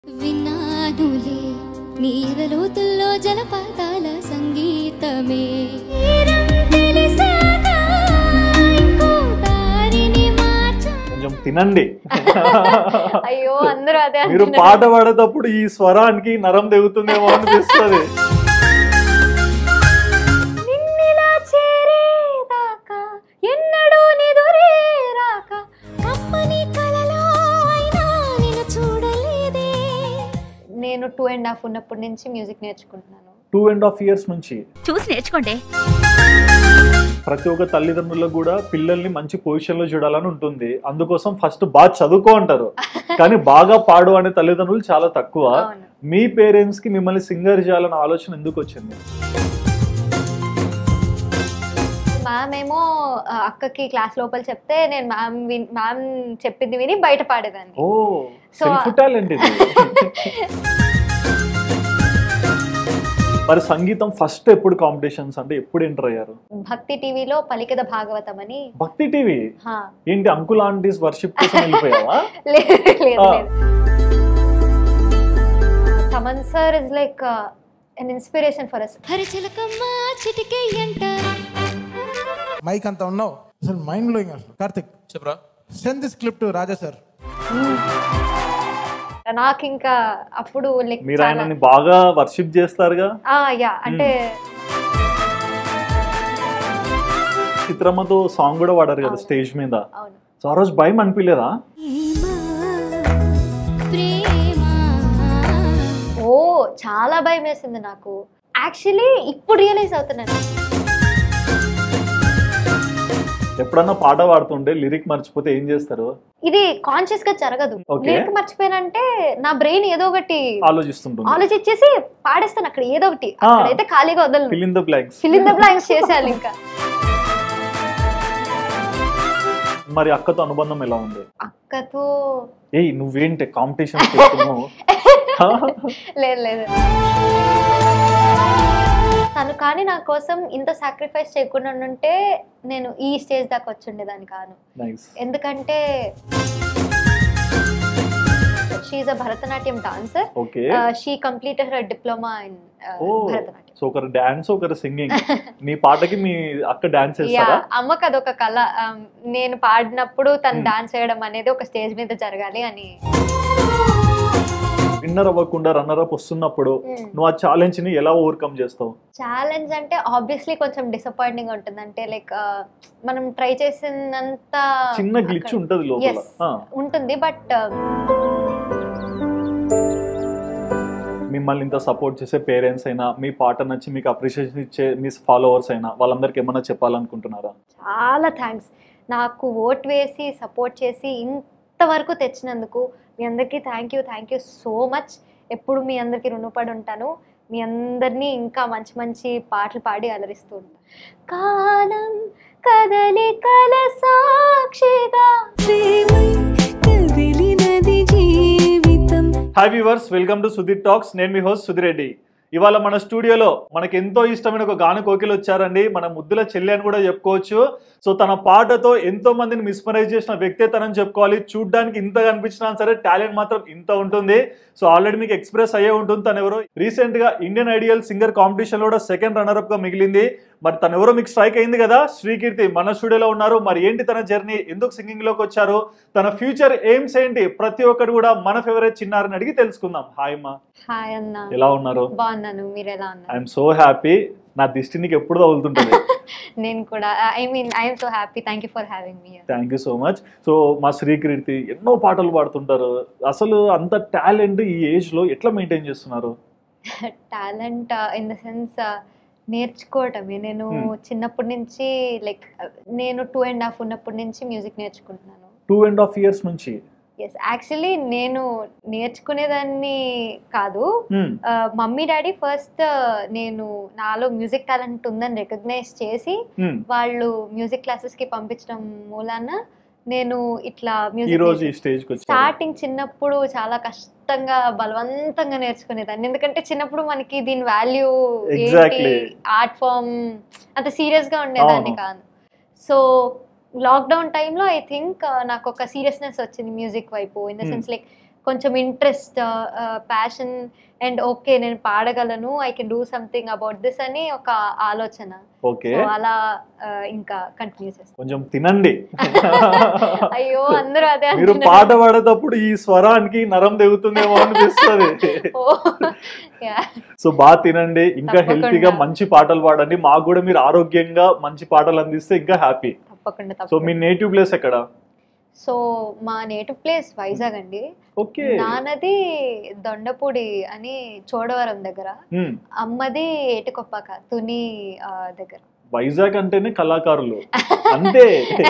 విన్నానులే నీరలోతుల్లో జలపాతాల సంగీతమే తీరం తెలిసాక ఇంకో దారిని మార్చా కొంచెం తినండి అయ్యో అందరూ అదే మీరు అంటున్నారు. పాట పాడేటప్పుడు ఈ స్వరానికి నరం తెగుతుందేమో అనిపిస్తుంది నిన్నిలా చేరేదాకా ఎన్నడూ నిదురేరాక కమ్మని కలలో అయినా నిన్ను చూడలేదే నేను టూ అండ్ హాఫ్ ఉన్నప్పటి నుంచి మ్యూజిక్ నేర్చుకుంటున్నాను టూ అండ్ హాఫ్ ఇయర్స్ నుంచి చూసి నేర్చుకోండి ప్రతి ఒక్క తల్లిదండ్రులకు కూడా పిల్లల్ని మంచి పొజిషన్ లో చూడాలని ఉంటుంది అందుకోసం ఫస్ట్ బాగా చదువుకో అంటారు కానీ బాగా పాడు అనే తల్లిదండ్రులు చాలా తక్కువ అవును మీ పేరెంట్స్ కి మిమ్మల్ని సింగర్ చేయాలన్న ఆలోచన ఎందుకు వచ్చింది మ్యామ్ ఏమో ఆ, అక్కకి క్లాస్ లోపల చెప్తే నేను మ్యామ్ విన్ మ్యామ్ చెప్పింది విని బయట పాడేదాన్ని ఓ So, సెల్ఫ్ టాలెంట్ ఇది మరి సంగీతం ఫస్ట్ ఎప్పుడు కాంపిటీషన్స్ అంటే ఎప్పుడు ఎంటర్ అయ్యారు భక్తి టీవీలో పలికద భాగవతం అని భక్తి టీవీ హా. ఏంటి అంకుల్ ఆంటీస్ వర్షిప్ కోసం వెళ్ళిపోయావా లేదు లేదు ఆ. లేదు Thaman sir is like an inspiration for us హరిచిలకమ్మ చిటికే అంట మైక్ అంతా ఉన్నావు అసలు మైండ్ బ్లోయింగ్ అసలు కార్తిక్ చెప్పరా send this clip to Raja sir నాకు ఇంకా అప్పుడు లైక్ మీరు ఆయనని బాగా వర్షిప్ చేస్తారుగా యా అంటే చిత్రమ్మతో సాంగ్ కూడా పాడారు కదా స్టేజ్ మీద అవును సో ఆ రోజు భయం అనిపించలేదా ప్రేమ ఓ చాలా భయం వేసింది నాకు యాక్చువల్లీ ఇప్పుడు రియలైజ్ అవుతున్నాను ఎప్పుడన్నా పాట పాడుతుంటే లిరిక్ మర్చిపోతే ఏం చేస్తారు ఇది కాన్షియస్ గా జరగదు Okay. లిరిక్ మర్చిపోయానంటే నా బ్రెయిన్ ఏదో ఒకటి ఆలోచిస్తుంటుంది ఆలోచించేసి పాడేస్తాను అక్కడ ఏదో ఒకటి ఆ. అక్కడైతే ఖాళీగా వదలను fill in the blanks fill in the blanks చేసేయాలి ఇంకా మరి అక్కతో అనుబంధం ఎలా ఉంది అక్కతో ఏయ్ నువ్వేంటి కాంపిటీషన్ చేస్తున్నావు లేదు లేదు తను కానీ నా కోసం ఇంత సాక్రిఫైస్ చేయకుండా ఉంటే నేను ఈ స్టేజ్ దాకా వచ్చుండేదాన్ని కాను నైస్ ఎందుకంటే she a Bharatanatyam dancer okay she completed her diploma in oh Bharatanatyam so ఒకరు డాన్స్ ఒకరు సింగింగ్ నీ పాటకి మీ అక్క డాన్స్ యా చేస్తారా అమ్మకి అదొక కళ Um, నేను పాడినప్పుడు తను Hmm. డాన్స్ చేయడం అనేది ఒక స్టేజ్ మీద జరగాలి అని విన్నర్ అవ్వకుండా రన్నర్ అప్ వస్తున్నప్పుడు Hmm. నువ్వు ఆ ఛాలెంజ్ ని ఎలా ఓవర్కమ్ చేస్తావు ఛాలెంజ్ అంటే ఆబ్వియస్లీ కొంచెం డిసప్పాయింటింగ్ ఉంటుంది అంటే లైక్ మనం ట్రై చేసినంత చిన్న గ్లిచ్ అక్కడ- ఉంటది లోపల Yes. ఆ, ఉంటుంది బట్ మిమ్మల్ని ఇంత సపోర్ట్ చేసే పేరెంట్స్ అయినా మీ పాట నచ్చి మీకు అప్రిషియేషన్ ఇచ్చే మీ ఫాలోవర్స్ అయినా వాళ్ళందరికి ఏమన్నా చెప్పాలనుకుంటున్నారా చాలా థ్యాంక్స్ నాకు ఓట్ వేసి సపోర్ట్ చేసి ఇంతవరకు తెచ్చినందుకు మీ అందరికీ thank you thank you so much ఎప్పుడు మీ అందరికీ రుణపడి ఉంటాను మీ అందరినీ ఇంకా మంచి మంచి పాటలు పాడి అలరిస్తూ ఉంటాను కాలం కదలికల సాక్షిగా ప్రేమై కదిలినది జీవితం hi viewers welcome to Sudheer talks నేను మీ హోస్ట్ సుధీర్ రెడ్డి ఇవాళ మన స్టూడియోలో మనకి ఎంతో ఇష్టమైన ఒక గాన కోకిలు వచ్చారండి మన ముద్దుల చెల్లి అని కూడా చెప్పుకోవచ్చు సో తన పాటతో ఎంతో మందిని మిస్మరైజ్ చేసిన వ్యక్తే తనని చెప్పుకోవాలి చూడ్డానికి ఇంత కనిపించినా సరే టాలెంట్ మాత్రం ఇంత ఉంటుంది సో ఆల్రెడీ మీకు ఎక్స్ప్రెస్ అయ్యే ఉంటుంది తను ఎవరో రీసెంట్ గా ఇండియన్ ఐడియల్ సింగర్ కాంపిటీషన్ లో కూడా సెకండ్ రన్నర్ అప్ గా మిగిలింది మరి తను ఎవరో మీకు స్ట్రైక్ అయింది కదా శ్రీకీర్తి మన స్టూడియోలో ఉన్నారు మరి ఏంటి తన జర్నీ ఎందుకు సింగింగ్ లోకి వచ్చారు తన ఫ్యూచర్ ఎయిమ్స్ ఏంటి ప్రతి ఒక్కరు కూడా మన ఫేవరెట్ చిన్నారని అడిగి తెలుసుకుందాం హాయ్ అమ్మా హాయ్ అన్న ఎలా ఉన్నారు బాగున్నాను మీరు ఎలా ఉన్నారు ఐఎమ్ సో హ్యాపీ నా దిష్టి నీకు ఎప్పుడు తగులుతుంటుంది నేను కూడా I mean I'm so happy thank you for having మీ thank you so much so మా శ్రీకీర్తి ఎన్నో పాటలు పాడుతుంటారు అసలు అంత టాలెంట్ ఈ ఏజ్ లో ఎట్లా మెయింటైన్ చేస్తున్నారు టాలెంట్ ఇన్ ద సెన్స్ నేర్చుకోవటమే నేను Hmm. చిన్నప్పటి నుంచి లైక్ నేను టూ అండ్ హాఫ్ ఉన్నప్పటి నుంచి మ్యూజిక్ నేర్చుకుంటున్నాను టూ అండ్ హాఫ్ ఇయర్స్ నుంచి ఎస్ యాక్చువల్లీ నేను నేర్చుకునేదాన్ని కాదు Hmm. మమ్మీ డాడీ ఫస్ట్ నేను నాలో మ్యూజిక్ టాలెంట్ ఉందని రికగ్నైజ్ చేసి Hmm. వాళ్ళు మ్యూజిక్ క్లాసెస్కి పంపించడం మూలాన నేను ఇట్లా ఈ మ్యూజిక్ రోజు ఈ స్టేజ్ కి వచ్చారు స్టార్టింగ్ చిన్నప్పుడు చాలా కష్టంగా బలవంతంగా నేర్చుకునేదాన్ని ఎందుకంటే చిన్నప్పుడు మనకి దీని వాల్యూ Exactly. ఆర్ట్ ఫామ్ అంత సీరియస్ గా ఉండేదాన్ని అవును. కాదు సో లాక్డౌన్ టైంలో ఐ థింక్ నాకు ఒక సీరియస్నెస్ వచ్చింది మ్యూజిక్ వైపు in the Hmm. Sense like కొంచెం ఇంట్రెస్ట్ ప్యాషన్ అండ్ ఓకే నేను పాడగలను I can do something about this అని ఒక ఆలోచన ఓకే సో అలా ఆ, ఇంకా కంటిన్యూ చేస్తాను కొంచెం తినండి అయ్యో అందరూ అదే మీరు అంటున్నారు. పాట పాడేటప్పుడు ఈ స్వరానికి నరం తెగుతుందేమో అనిపిస్తుంది ఓ Yeah. సో బాగా తినండి ఇంకా తప్పకుండా. హెల్తీగా మంచి పాటలు పాడండి మాకు కూడా మీరు ఆరోగ్యంగా మంచి పాటలు అందిస్తే ఇంకా హ్యాపీ తప్పకుండా సో మీ తప్పకుండా నేటివ్ ప్లేస్ ఎక్కడ సో మా నేటివ్ ప్లేస్ వైజాగ్ అండి ఓకే నాన్నది దొండపూడి అని చోడవరం దగ్గర హ్మ్. అమ్మది ఏటికొప్పాక తుని ఆ, దగ్గర వైజాగ్ అంటేనే కళాకారులు అంతే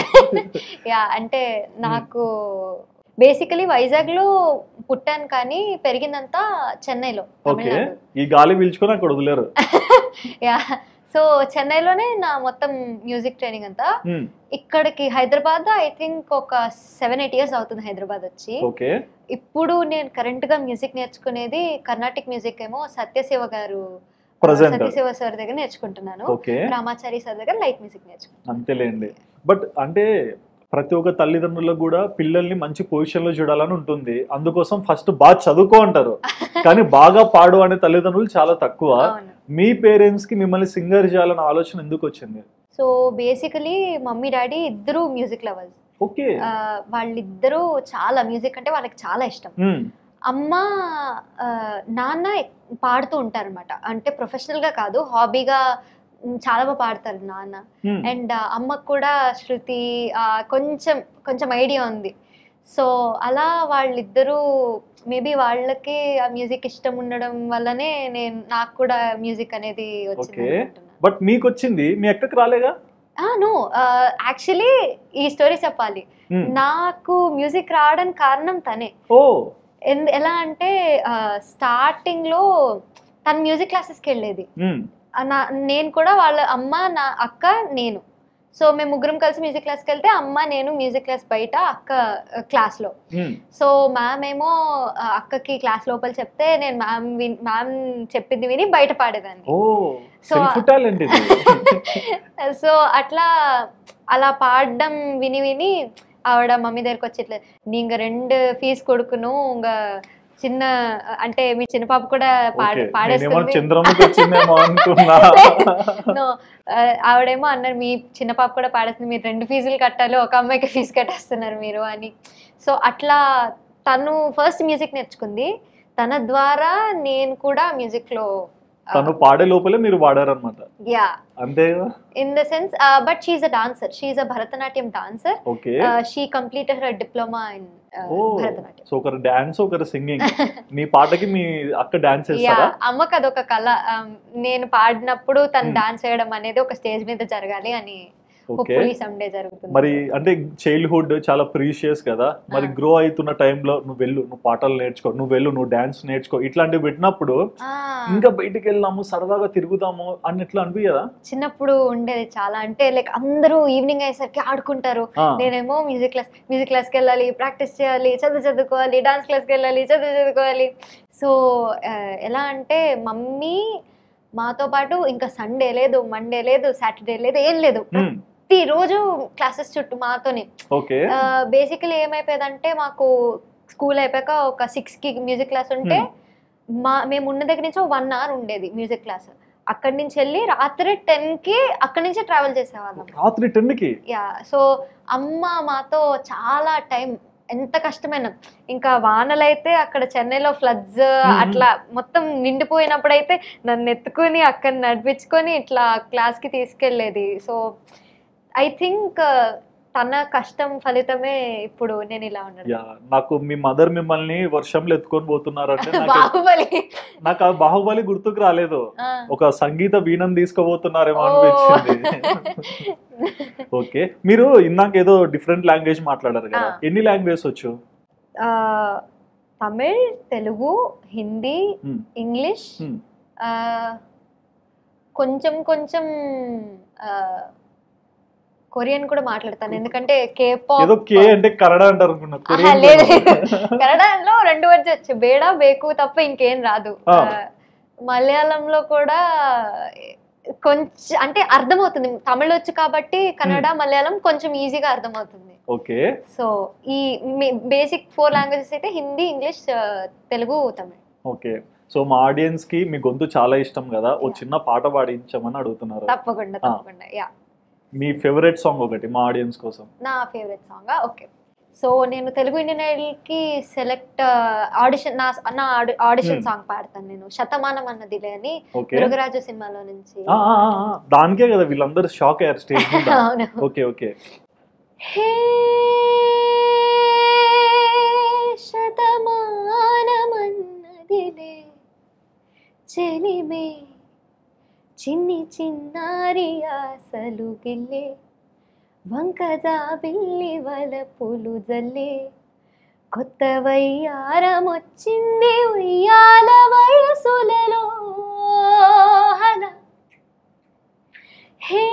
యా అంటే నాకు బేసికలీ వైజాగ్ లో పుట్టాను కానీ పెరిగిందంతా చెన్నైలో ఓకే తమిళనాడు ఈ గాలి పీల్చుకొని అక్కడ వదిలేరు యా సో చెన్నైలోనే నా మొత్తం మ్యూజిక్ ట్రైనింగ్ అంతా హ్మ్. ఇక్కడికి హైదరాబాద్ ఐ థింక్ ఒక సెవెన్ ఎయిట్ ఇయర్స్ అవుతుంది హైదరాబాద్ వచ్చి ఓకే ఇప్పుడు నేను కరెంట్ గా మ్యూజిక్ నేర్చుకునేది కర్ణాటిక్ మ్యూజిక్ ఏమో సత్యశివ గారు Present. సత్యశివ సార్ దగ్గర నేర్చుకుంటున్నాను ఓకే రామాచారి సార్ దగ్గర లైట్ మ్యూజిక్ నేర్చుకుంటాను అంతేలేండి బట్ అంటే ప్రతి ఒక్క తల్లిదండ్రులకు కూడా పిల్లల్ని మంచి పొజిషన్ లో చూడాలని ఉంటుంది అందుకోసం ఫస్ట్ బాగా చదువుకో అంటారు కానీ బాగా పాడు అనే తల్లిదండ్రులు చాలా తక్కువ అవును మీ పేరెంట్స్ కి మిమ్మల్ని సింగర్ చేయాలన్న ఆలోచన ఎందుకు వచ్చింది సో బేసికలీ మమ్మీ డాడీ ఇద్దరు మ్యూజిక్ లవర్స్ ఓకే వాళ్ళిద్దరూ చాలా మ్యూజిక్ అంటే వాళ్ళకి చాలా ఇష్టం హ్మ్. అమ్మ ఆ, నాన్న పాడుతూ ఉంటారనమాట అంటే ప్రొఫెషనల్ గా కాదు హాబీగా మ్, చాలా బాగా పాడతారు నాన్న హ్మ్. అండ్ అమ్మకు కూడా శృతి ఆ, కొంచెం కొంచెం ఐడియా ఉంది సో అలా వాళ్ళిద్దరూ మేబీ వాళ్ళకి ఆ మ్యూజిక్ ఇష్టం ఉండడం వల్లనే నేను నాకు కూడా మ్యూజిక్ అనేది వచ్చింది Okay. అనుకుంటున్నాను బట్ మీకు వచ్చింది మీ అక్కకి రాలేగా నో యాక్చువల్లీ ఈ స్టోరీ చెప్పాలి హ్మ్. నాకు మ్యూజిక్ రావడానికి కారణం తనే ఓ ఎందు ఎలా అంటే స్టార్టింగ్ లో తను మ్యూజిక్ క్లాసెస్కి వెళ్ళేది హ్మ్. ఆ నా నేను కూడా వాళ్ళ అమ్మ నా అక్క నేను సో మేము ముగ్గురం కలిసి మ్యూజిక్ క్లాస్కి వెళ్తే అమ్మ నేను మ్యూజిక్ క్లాస్ బయట అక్క క్లాస్లో హ్మ్. సో మ్యామ్ ఏమో ఆ, అక్కకి క్లాస్ లోపల చెప్తే నేను మ్యామ్ విన్ మ్యామ్ చెప్పింది విని బయట పాడేదాన్ని ఓ So, సెల్ఫ్ టాలెంట్ ఇది సో అట్లా అలా పాడడం విని విని ఆవిడ మమ్మీ దగ్గరికి వచ్చి ఇట్లా నీంగ రెండు ఫీజు కొడుకును ఇంక చిన్న అంటే మీ చిన్న పాప కూడా పాడ ఓకే. నేనేమో పాడేస్తుంది చంద్రముఖి వచ్చిందేమో అనుకున్నా No, ఆ, ఆవిడేమో అన్నారు మీ చిన్న పాప కూడా పాడేస్తుంది మీరు రెండు ఫీజులు కట్టాలి ఒక అమ్మాయికి ఫీజు కట్టేస్తున్నారు మీరు అని సో అట్లా తను ఫస్ట్ మ్యూజిక్ నేర్చుకుంది తన ద్వారా నేను కూడా మ్యూజిక్ లో తను పాడే లోపలే మీరు పాడారనమాట యా అంతే in the sense but she a dancer she a Bharatanatyam dancer okay she completed her diploma in oh Bharatanatyam so ఒకరు డాన్స్ ఒకరు సింగింగ్ మీ పాటకి మీ అక్క డాన్స్ యా చేస్తారా అమ్మకి అదొక కళ Um, నేను పాడినప్పుడు తను Hmm. డాన్స్ చేయడం అనేది ఒక స్టేజ్ మీద జరగాలి అని ఓకే హోప్ఫుల్లీ సమ్డే జరుగుతుంది మరి అంటే చైల్డ్హుడ్ చాలా ప్రీషియస్ కదా మరి ఆ. గ్రో అవుతున్న టైంలో నువ్వు వెళ్ళు నువ్వు పాటలు నేర్చుకో నువ్వు వెళ్ళు నువ్వు డాన్స్ నేర్చుకో ఇట్లాంటివి పెట్టినప్పుడు Ah, ఇంకా బయటికి వెళ్దాము సరదాగా తిరుగుదాము అని ఎట్లా అనిపించదా చిన్నప్పుడు ఉండేది చాలా అంటే లైక్ అందరూ ఈవినింగ్ అయ్యేసరికి ఆడుకుంటారు ఆ, నేనేమో మ్యూజిక్ క్లాస్ మ్యూజిక్ క్లాస్కి వెళ్ళాలి ప్రాక్టీస్ చేయాలి చదువు చదువుకోవాలి డాన్స్ క్లాస్కి వెళ్ళాలి చదువు చదువుకోవాలి సో ఎలా అంటే మమ్మీ మాతో పాటు ఇంకా సండే లేదు మండే లేదు సాటర్డే లేదు ఏం లేదు హ్మ్, ప్రతిరోజు క్లాసెస్ చుట్టూ మాతోనే ఓకే బేసికలీ ఏమైపోయేదంటే మాకు స్కూల్ అయిపోయాక ఒక సిక్స్కి మ్యూజిక్ క్లాస్ ఉంటే మా మేము ఉన్న దగ్గర నుంచి వన్ అవర్ ఉండేది మ్యూజిక్ క్లాస్ అక్కడి నుంచి వెళ్ళి రాత్రి టెన్కి అక్కడి నుంచి ట్రావెల్ చేసేవాళ్ళం రాత్రి టెన్ కి యా సో అమ్మ మాతో చాలా టైం ఎంత కష్టమైన ఇంకా వానలైతే అక్కడ చెన్నైలో ఫ్లడ్స్ అట్లా మొత్తం నిండిపోయినప్పుడైతే నన్ను ఎత్తుకుని అక్కడ నడిపించుకొని ఇట్లా క్లాస్కి తీసుకెళ్ళేది సో ఐ థింక్ తన కష్టం ఫలితమే ఇప్పుడు నేను ఇలా ఉన్నాను యా నాకు మీ మదర్ మిమ్మల్ని వర్షంలో ఎత్తుకొని పోతున్నారంటే నాకు బాహుబలి నాకు ఆ బాహుబలి గుర్తుకు రాలేదు ఆ. ఒక సంగీత వీణం తీసుకుపోతున్నారేమో ఓ. అనిపించింది ఓకే మీరు ఇందాక ఏదో డిఫరెంట్ లాంగ్వేజ్ మాట్లాడారు కదా ఆ. ఎన్ని లాంగ్వేజ్ వచ్చు ఆ, Tamil Telugu Hindi Hmm. English Hmm. ఆ, కొంచెం కొంచెం ఆ, కొరియన్ కూడా మాట్లాడతాను ఎందుకంటే కే ఏదో పాప్ కే అంటే కన్నడ అంటారు అనుకున్నా కొరియన్ లేదు కదా. కన్నడలో రెండు వర్డ్స్ వచ్చు బేడా బేకు తప్ప ఇంకేం రాదు ఆ. ఆ, మలయాళంలో కూడా కొంచెం అంటే అర్థమవుతుంది తమిళ్ వచ్చు కాబట్టి కన్నడ మలయాళం కొంచెం ఈజీగా అర్థమవుతుంది ఓకే సో ఈ బేసిక్ ఫోర్ లాంగ్వేజెస్ అయితే Hindi English Telugu Tamil okay so మా ఆడియన్స్ కి మీ గొంతు చాలా ఇష్టం కదా ఓ చిన్న పాట పాడించమని అడుగుతున్నారు తప్పకుండా ఆ. తప్పకుండా యా మీ ఫేవరెట్ సాంగ్ ఒకటి మా ఆడియన్స్ కోసం నా ఫేవరెట్ సాంగ్ ఓకే సో నేను తెలుగు ఇండియన్ ఐడల్కి సెలెక్ట్ ఆడిషన్ నా నా ఆడిషన్ Hmm. సాంగ్ పాడతాను నేను శతమానం అన్నదిలే అని ఓకే మృగరాజు సినిమాలో నుంచి ఆ, ఆ, ఆ, ఆ. దానికే కదా వీళ్ళందరూ షాక్ అయ్యారు స్టేజ్ మీద అవును ఓకే ఓకే హే శతమానమన్నదిలే చెలిమే చిన్ని చిన్నారి ఆశలు గిల్లే వంకజా బిల్లి వలపులు జల్లే కొత్త వయ్యారమొచ్చింది ఉయ్యాల వయసులలో హల హే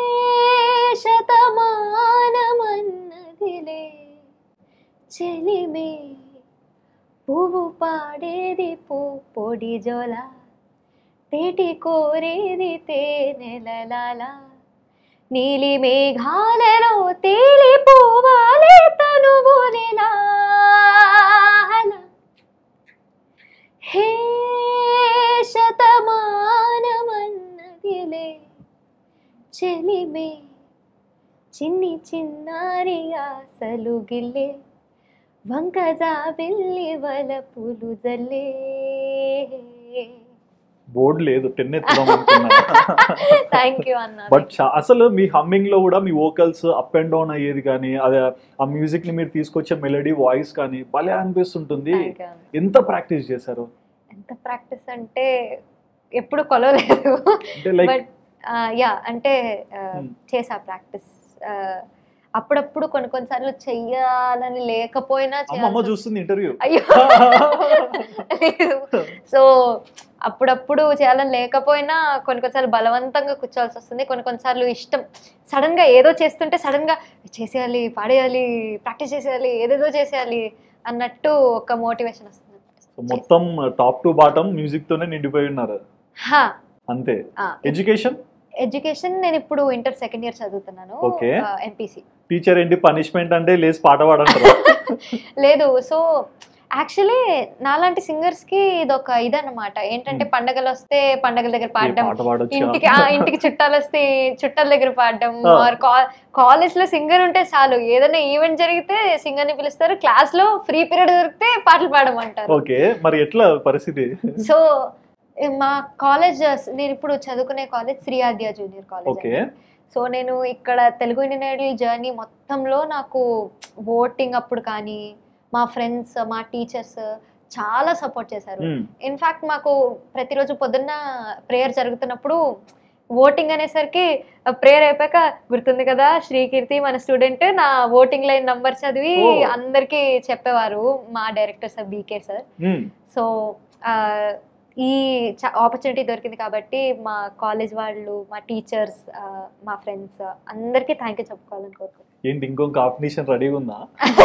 శతమానమన్నదిలే చెలిమే పువ్వు పాడేది పూ పొడి జోల తేటి కోరేది తేనెలలాల నీలి మేఘాలలో తేలిపోవాలే తనువులిలా హే శతమానమన్నదిలే చెలిమే చిన్ని చిన్నారి ఆశలు గిల్లే వంకజా బిల్లి వలపులు జల్లే బోర్డు లేదు టెన్ ఎత్తుదాం అనుకున్నా థ్యాంక్ యూ అన్న బట్ అసలు మీ హమ్మింగ్ లో కూడా మీ వోకల్స్ అప్ అండ్ డౌన్ అయ్యేది కానీ అదే ఆ మ్యూజిక్ ని మీరు తీసుకొచ్చే మెలడీ వాయిస్ కానీ భలే అనిపిస్తుంటుంది Thank you అన్న. ఎంత ప్రాక్టీస్ చేశారు ఎంత ప్రాక్టీస్ అంటే ఎప్పుడు కొలవలేదు అంటే లైక్ బట్ యా అంటే Hmm. చేసా ప్రాక్టీస్ అప్పుడప్పుడు కొన్ని కొన్నిసార్లు చెయ్యాలని లేకపోయినా అమ్మ అమ్మ చేయాల్సి చూస్తుంది ఇంటర్వ్యూ అయ్యో లేదు సో అప్పుడప్పుడు చేయాలని లేకపోయినా కొన్ని కొన్నిసార్లు బలవంతంగా కూర్చోవాల్సి వస్తుంది కొన్ని కొన్నిసార్లు ఇష్టం సడన్ గా ఏదో చేస్తుంటే సడన్ గా చేసేయాలి పాడేయాలి ప్రాక్టీస్ చేసేయాలి ఏదేదో చేసేయాలి అన్నట్టు ఒక మోటివేషన్ వస్తుంది మొత్తం టాప్ టు బాటమ్ మ్యూజిక్ తోనే నిండిపోయి ఉన్నారు హా అంతే ఎడ్యుకేషన్ ఎడ్యుకేషన్ నేను ఇప్పుడు ఇంటర్ సెకండ్ ఇయర్ చదువుతున్నాను Okay. ఎంపీసీ టీచర్ ఏంటి పనిష్మెంట్ అంటే లేచి పాట పాడంటారు లేదు సో యాక్చువల్లీ నాలాంటి సింగర్స్ కి ఇదొక ఇదన్నమాట ఏంటంటే పండగలు వస్తే పండగల దగ్గర పాడడం పాట పాడొచ్చు ఇంటికి ఆ ఇంటికి చుట్టాలు వస్తే చుట్టాల దగ్గర పాడడం ఆ. ఆర్ కాలేజ్ లో సింగర్ ఉంటే చాలు ఏదైనా ఈవెంట్ జరిగితే సింగర్ ని పిలుస్తారు క్లాస్ లో ఫ్రీ పీరియడ్ దొరికితే పాటలు పాడమంటారు ఓకే మరి ఎట్లా పరిస్థితి సో మా కాలేజ్ నేను ఇప్పుడు చదువుకునే college Sri Aadya junior college okay so నేను ఇక్కడ తెలుగు ఇండియన్ ఐడల్ జర్నీ మొత్తంలో నాకు ఓటింగ్ అప్పుడు కానీ మా ఫ్రెండ్స్ మా టీచర్స్ చాలా సపోర్ట్ చేశారు ఇన్ఫాక్ట్ మాకు ప్రతిరోజు పొద్దున్న ప్రేయర్ జరుగుతున్నప్పుడు ఓటింగ్ అనేసరికి ప్రేయర్ అయిపోయాక గుర్తుంది కదా శ్రీకీర్తి మన స్టూడెంట్ నా ఓటింగ్ లైన్ నంబర్ చదివి Oh. అందరికీ చెప్పేవారు మా director sir BK sir so ఆ, ఈ ఆపర్చునిటీ దొరికింది కాబట్టి మా కాలేజ్ వాళ్ళు మా టీచర్స్ మా ఫ్రెండ్స్ అందరికీ థ్యాంక్ యూ చెప్పుకోవాలని కోరుకుంటున్నాను ఏంటి ఇంకో కాంపిటీషన్ రెడీగా ఉందా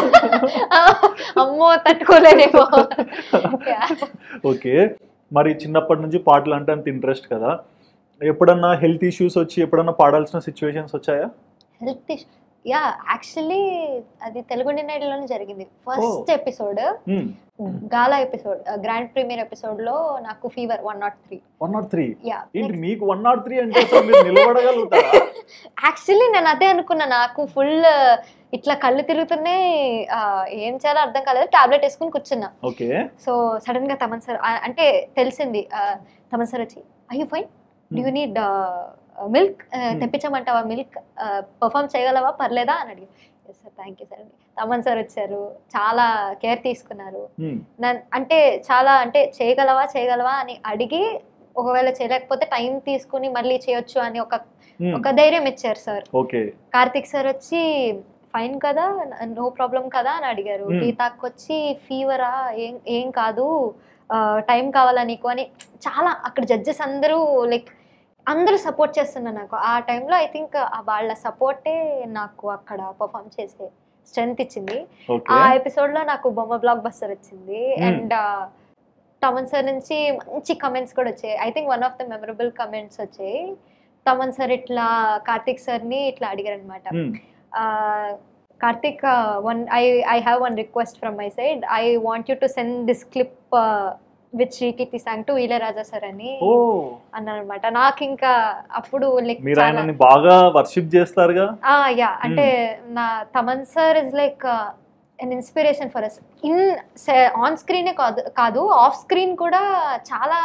అమ్మో తట్టుకోలేనేమో Yeah. ఓకే మరి చిన్నప్పటి నుంచి పాటలు అంటే అంత ఇంట్రెస్ట్ కదా ఎప్పుడన్నా హెల్త్ ఇష్యూస్ వచ్చి ఎప్పుడన్నా పాడాల్సిన సిచ్యువేషన్స్ వచ్చాయా హెల్త్ యా యాక్చువల్లీ అది తెలుగు లోనే జరిగింది first episode Hmm. Gala episode grand premiere episode లో నాకు fever one not three one not three yeah ఏంటి మీకు వన్ నాట్ త్రీ అంటే అసలు మీరు నిలబడగలుగుతారా యాక్చువల్లీ నేను అదే అనుకున్నా నాకు ఫుల్ ఇట్లా కళ్ళు తిరుగుతున్నాయి ఆ, ఏం చేయాలో అర్థం కాలేదు టాబ్లెట్ వేసుకుని కూర్చున్నా ఓకే సో సడన్ గా తమన్ సార్ ఆ, అంటే తెలిసింది ఆ, తమన్ సార్ వచ్చి are you fine do you need milk తెప్పించమంటావా మిల్క్ పర్ఫామ్ చేయగలవా పర్లేదా అని అడిగి yes sir thank you sir అండి తమన్ సార్ వచ్చారు చాలా కేర్ తీసుకున్నారు నన్- అంటే చాలా అంటే చేయగలవా చేయగలవా అని అడిగి ఒకవేళ చేయలేకపోతే టైం తీసుకుని మళ్ళీ చేయొచ్చు అని ఒక ఒక ధైర్యం ఇచ్చారు సార్ ఓకే కార్తిక్ సార్ వచ్చి ఫైన్ కదా నో ప్రాబ్లం కదా అని అడిగారు Hmm. గీతాకి వచ్చి ఫీవరా ఏం ఏం కాదు టైం కావాలా నీకు అని చాలా అక్కడ జడ్జెస్ అందరూ లైక్ అందరూ సపోర్ట్ చేస్తున్నారు నాకు ఆ టైంలో ఐ థింక్ వాళ్ళ సపోర్టే నాకు అక్కడ పర్ఫామ్ చేసే స్ట్రెంగ్త్ ఇచ్చింది ఓకే ఆ ఎపిసోడ్ లో నాకు బొమ్మ బ్లాక్ బస్టర్ వచ్చింది Hmm. అండ్ తమన్ సార్ నుంచి మంచి కమెంట్స్ కూడా వచ్చాయి I think one of the memorable comments వచ్చాయి తమన్ సార్ ఇట్లా కార్తిక్ సార్ని ఇట్లా అడిగారు అనమాట Karthik one I I have one request from my side I want you to send this clip with Srikeerthi song to Ilaiyaraaja sir అని ఓ అన్నారు అనమాట నాకు ఇంకా అప్పుడు లైక్ మీరు ఆయనని బాగా వర్షిప్ చేస్తారుగా యా అంటే నా Thaman sir is like an inspiration for us in on స్క్రీనే కాదు కాదు ఆఫ్ స్క్రీన్ కూడా చాలా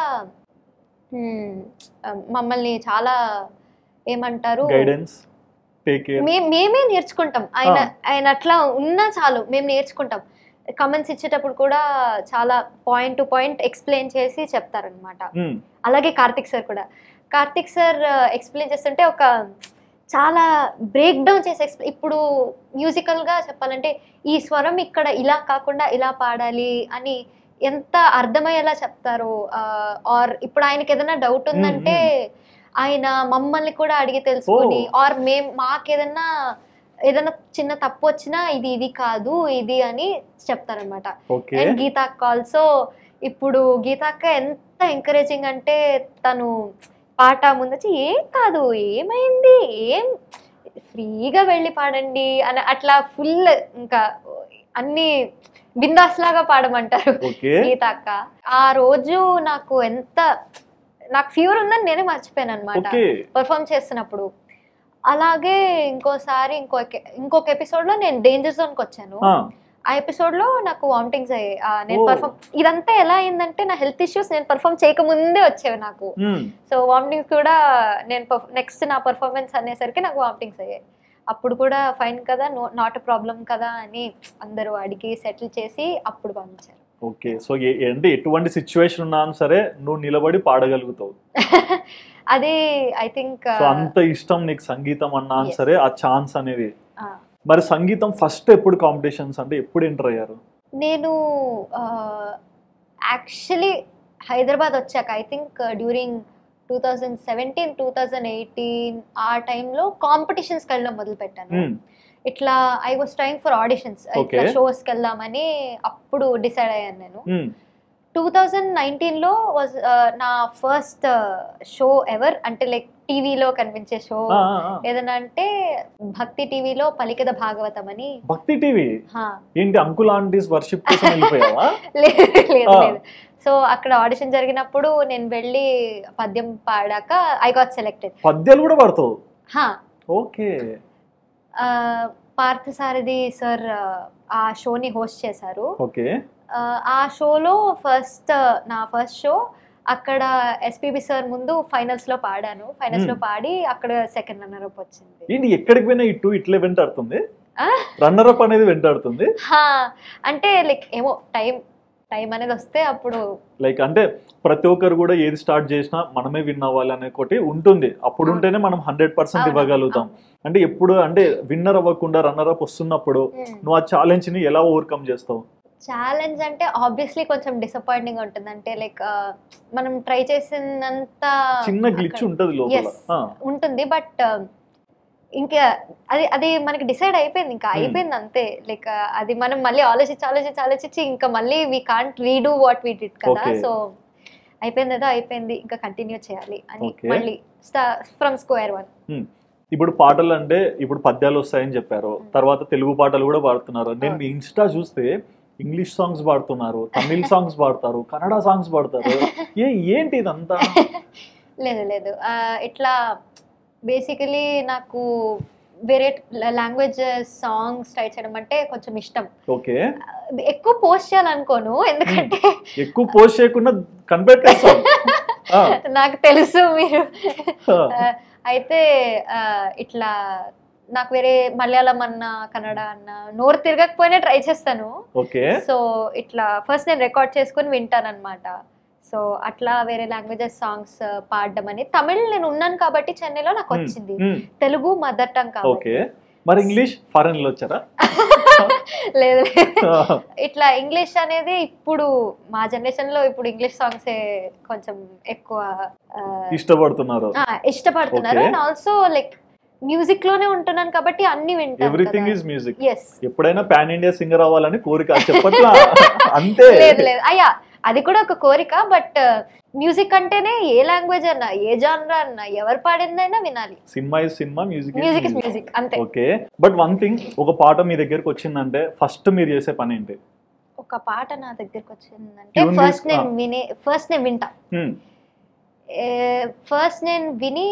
hmm, మమ్మల్ని చాలా ఏమంటారు గైడెన్స్ టేక్ కేర్ మే మేమే నేర్చుకుంటాం ఆయన ఆ. ఆయన అట్లా ఉన్నా చాలు మేము నేర్చుకుంటాం కమెంట్స్ ఇచ్చేటప్పుడు కూడా చాలా పాయింట్ టు పాయింట్ ఎక్స్ప్లెయిన్ చేసి చెప్తారనమాట అలాగే కార్తిక్ సార్ కూడా కార్తిక్ సార్ ఎక్స్ప్లెయిన్ చేస్తుంటే ఒక చాలా బ్రేక్ డౌన్ చేసి ఎక్స్ప్లెయిన్ ఇప్పుడు మ్యూజికల్గా చెప్పాలంటే ఈ స్వరం ఇక్కడ ఇలా కాకుండా ఇలా పాడాలి అని ఎంత అర్థమయ్యేలా చెప్తారు ఆర్ ఇప్పుడు ఆయనకి ఏదైనా డౌట్ ఉందంటే ఆయన మమ్మల్ని కూడా అడిగి తెలుసుకొని ఓ. ఆర్ మేం మాకేదన్నా ఏదైనా చిన్న తప్పు వచ్చినా ఇది ఇది కాదు ఇది అని చెప్తారనమాట ఓకే అండ్ గీతాక్క ఆల్సో ఇప్పుడు గీతాక్క ఎంత ఎంకరేజింగ్ అంటే తను పాట ముందొచ్చి ఏం కాదు ఏమైంది ఏం ఫ్రీగా వెళ్ళి పాడండి అని అట్లా ఫుల్ ఇంకా అన్ని బిందాస్ లాగా పాడమంటారు ఓకే గీతాక్క ఆ రోజు నాకు ఎంత నాకు ఫీవర్ ఉందని నేనే మర్చిపోయాను అనమాట ఓకే పర్ఫామ్ చేస్తున్నప్పుడు అలాగే ఇంకోసారి ఇంకో ఇంకొక ఎపిసోడ్ లో నేను డేంజర్ జోన్కి వచ్చాను ఆ ఎపిసోడ్ లో నాకు వామిటింగ్స్ అయ్యాయి ఆ, నేను ఓ. పర్ఫామ్ ఇదంతా ఎలా అయిందంటే నా హెల్త్ ఇష్యూస్ నేను పర్ఫామ్ చేయకముందే వచ్చేవి నాకు సో వామిటింగ్స్ కూడా నేను నెక్స్ట్ నా పర్ఫార్మెన్స్ అనేసరికి నాకు వామిటింగ్స్ అయ్యాయి అప్పుడు కూడా ఫైన్ కదా నో నాట్ ప్రాబ్లం కదా అని అందరూ అడిగి సెటిల్ చేసి అప్పుడు పంపించారు ఓకే సో అంటే ఎటువంటి సిచ్యువేషన్ ఉన్నా సరే నువ్వు నిలబడి పాడగలుగుతావు అది ఐ థింక్ సో అంత ఇష్టం నీకు సంగీతం అన్నా సరే ఆ ఛాన్స్ అనేది మరి సంగీతం ఫస్ట్ ఎప్పుడు కాంపిటీషన్స్ అంటే ఎప్పుడు ఎంటర్ అయ్యారు నేను యాక్చువల్లీ హైదరాబాద్ వచ్చాక I think during two thousand seventeen two thousand eighteen ఆ టైంలో కాంపిటీషన్స్కి వెళ్ళడం మొదలు పెట్టాను మ్మ్. ఇట్లా I was trying for auditions ఇట్లా Okay. షోస్కి వెళ్దామని అప్పుడు డిసైడ్ అయ్యాను నేను మ్మ్. టూ థౌజండ్ నైన్టీన్లో వాజ్ నా ఫస్ట్ షో ఎవర్ అంటే లైక్ టీవీలో కనిపించే షో ఆ, ఆ, ఆ. ఏదైనా అంటే భక్తి టీవీలో పలికిద భాగవతం అని భక్తి టీవీ హా. ఏంటి అంకుల్ ఆంటీస్ వర్షిప్ కోసం వెళ్ళిపోయావా లేదు లేదు ఆ. లేదు సో అక్కడ ఆడిషన్ జరిగినప్పుడు నేను వెళ్ళి పద్యం పాడాక ఐ గాట్ సెలెక్టెడ్ పద్యాలు కూడా పడతావు హా ఓకే ఆ, పార్థసారథి సార్ ఆ షోని హోస్ట్ చేశారు ఓకే ఆ, ఆ షోలో ఫస్ట్ నా ఫస్ట్ షో అక్కడ ఎస్పీబి సార్ ముందు ఫైనల్స్ లో పాడాను ఫైనల్స్ లో Hmm. పాడి అక్కడ సెకండ్ రన్నర్ అప్ వచ్చింది ఏంటి ఎక్కడికి పోయినా ఇటు ఇట్లే వెంటాడుతుంది ఆ? రన్నర్ అప్ అనేది వెంటాడుతుంది హా, అంటే లైక్ ఏమో టైం టైం అనేది వస్తే అప్పుడు లైక్ అంటే ప్రతి ఒక్కరు కూడా ఏది స్టార్ట్ చేసినా మనమే విన్ అవ్వాలి అనే ఒకటి ఉంటుంది అప్పుడు అవును. ఉంటేనే మనం హండ్రెడ్ పర్సెంట్ అవును, ఇవ్వగలుగుతాం అంటే ఎప్పుడు అంటే విన్నర్ అవ్వకుండా రన్నర్ అప్ వస్తున్నప్పుడు Hmm. నువ్వు ఆ ఛాలెంజ్ ని ఎలా ఓవర్కమ్ చేస్తావు ఛాలెంజ్ అంటే ఆబ్వియస్లీ కొంచెం డిసప్పాయింటింగ్ ఉంటుంది అంటే లైక్ మనం ట్రై చేసినంత చిన్న గ్లిచ్ అక్కడ- ఉంటది లోపల Yes. ఆ, ఉంటుంది బట్ ఇంకా అది అది మనకి డిసైడ్ అయిపోయింది ఇంకా Hmm. అయిపోయింది అంతే లైక్ అది మనం మళ్ళీ ఆలోచించి ఆలోచించి ఆలోచించి ఇంకా మళ్ళీ we can't redo what we did కదా Okay. సో అయిపోయింది ఏదో అయిపోయింది ఇంకా కంటిన్యూ చేయాలి అని Okay. మళ్ళీ ఫ్రమ్ స్క్వేర్ వన్ ఇప్పుడు పాటలు అంటే ఇప్పుడు పద్యాలు వస్తాయని చెప్పారు తర్వాత తెలుగు పాటలు కూడా పాడుతున్నారు నేను మీ ఇన్స్టా చూస్తే ఇంగ్లీష్ సాంగ్స్ పాడుతున్నారు తమిళ్ సాంగ్స్ పాడతారు కన్నడ సాంగ్స్ పాడతారు ఏ ఏంటి ఇదంతా లేదు లేదు ఆ, ఇట్లా బేసికలీ నాకు వేరే లాంగ్వేజ్ సాంగ్స్ ట్రై చేయడం అంటే కొంచెం ఇష్టం ఓకే ఎక్కువ పోస్ట్ చేయాలనుకోను ఎందుకంటే ఎక్కువ పోస్ట్ చేయకుండా కనిపెట్టేస్తాం ఆ, నాకు తెలుసు మీరు ఆ, ఆ, అయితే ఆ, ఇట్లా నాకు వేరే మలయాళం అన్న కన్నడ అన్న నోరు తిరగకపోయినా ట్రై చేస్తాను ఓకే సో ఇట్లా ఫస్ట్ నేను రికార్డ్ చేసుకుని వింటాను అనమాట సో అట్లా వేరే లాంగ్వేజెస్ సాంగ్స్ పాడడం అని తమిళ్ నేను ఉన్నాను కాబట్టి చెన్నైలో నాకు మ్మ్. వచ్చింది మ్మ్. తెలుగు మదర్ టంగ్ కాబట్టి ఓకే మరి ఇంగ్లీష్ ఫారెన్ లో వచ్చారా లేదు లేదు ఇట్లా ఇంగ్లీష్ అనేది ఇప్పుడు మా జనరేషన్ లో ఇప్పుడు ఇంగ్లీష్ సాంగ్స్ కొంచెం ఎక్కువ ఆ, ఇష్టపడుతున్నారు ఆ, ఇష్టపడుతున్నారు Okay. And also like music లోనే ఉంటున్నాను కాబట్టి అన్ని ఎవ్రీథింగ్ వింటాను ఈజ్ మ్యూజిక్ ఎస్ ఎప్పుడైనా పాన్ ఇండియా సింగర్ అవ్వాలని కోరిక చెప్పట్లా అంతే లేదు లేదు అయ్యా అది కూడా ఒక కోరిక బట్ మ్యూజిక్ అంటేనే ఏ లాంగ్వేజ్ అన్నా ఏ జానరా అన్నా ఎవరు పాడిందైనా వినాలి cinema is cinema music music is music అంతే ఓకే బట్ వన్ థింగ్ ఒక పాట మీ దగ్గరకు వచ్చిందంటే ఫస్ట్ మీరు చేసే పని ఏంటి ఒక పాట నా దగ్గరకు వచ్చిందంటే Tune ఫస్ట్ తీసు- నేను ఆ. వినే ఫస్ట్ నేను వింటా Hmm. ఫస్ట్ నేను విని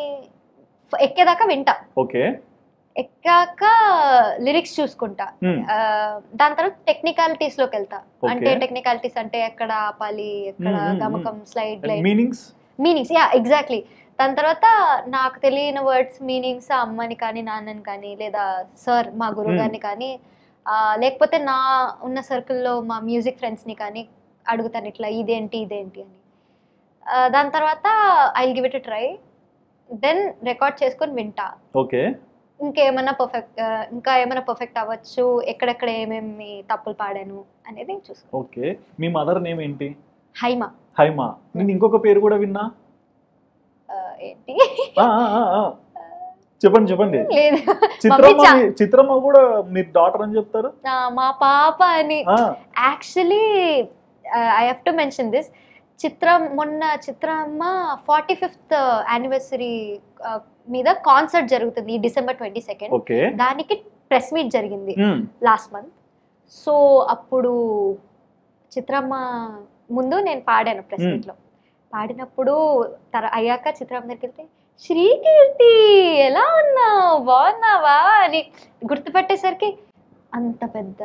ఫ- ఎక్కేదాకా వింటా ఓకే ఎక్కాక లిరిక్స్ చూసుకుంటా Hmm. ఆ, దాని తర్వాత టెక్నికాలిటీస్ లోకి వెళ్తా Okay. అంటే టెక్నికాలిటీస్ అంటే ఎక్కడ ఆపాలి ఎక్కడ Hmm, hmm, hmm. గమకం slide line meanings meanings yeah exactly దాని తర్వాత నాకు తెలియని వర్డ్స్ మీనింగ్స్ అమ్మని కానీ నాన్నని కానీ లేదా సార్ మా గురువు Hmm. గారిని కానీ ఆ, లేకపోతే నా ఉన్న సర్కిల్లో మా మ్యూజిక్ ఫ్రెండ్స్ని కానీ అడుగుతాను ఇట్లా ఇదేంటి ఇదేంటి అని ఆ, దాని తర్వాత I give it try then record చేసుకొని వింటా ఓకే ఇంకేమైనా పర్ఫెక్ట్ ఇంకా ఏమైనా పర్ఫెక్ట్ అవ్వచ్చు ఎక్కడెక్కడ ఏమేమి తప్పులు పాడాను అనేది చూసుకో ఓకే మీ మదర్ నేమ్ ఏంటి హైమా హైమా నేను ఇంకొక పేరు కూడా విన్నా ఆ, ఏంటి ఆ, ఆ, ఆ, ఆ. చెప్పండి చెప్పండి లేదు చిత్రమ్మ చా- మీ- చిత్రమ్మ కూడా మీరు డాటర్ అని చెప్తారు ఆ, మా పాప అని ఆ, actually I have to mention this చిత్రం మొన్న చిత్రమ్మ ఫార్టీ ఫిఫ్త్ యానివర్సరీ మీద కాన్సర్ట్ జరుగుతుంది ఈ డిసెంబర్ ట్వంటీ సెకండ్ ఓకే దానికి ప్రెస్ మీట్ జరిగింది మ్మ్. లాస్ట్ మంత్ సో అప్పుడు చిత్రమ్మ ముందు నేను పాడాను ప్రెస్ Hmm. మీట్లో పాడినప్పుడు తర అయ్యాక చిత్రమ్మ దగ్గరికి వెళ్తే శ్రీకీర్తి ఎలా ఉన్నావు బాగున్నావా అని గుర్తుపట్టేసరికి అంత పెద్ద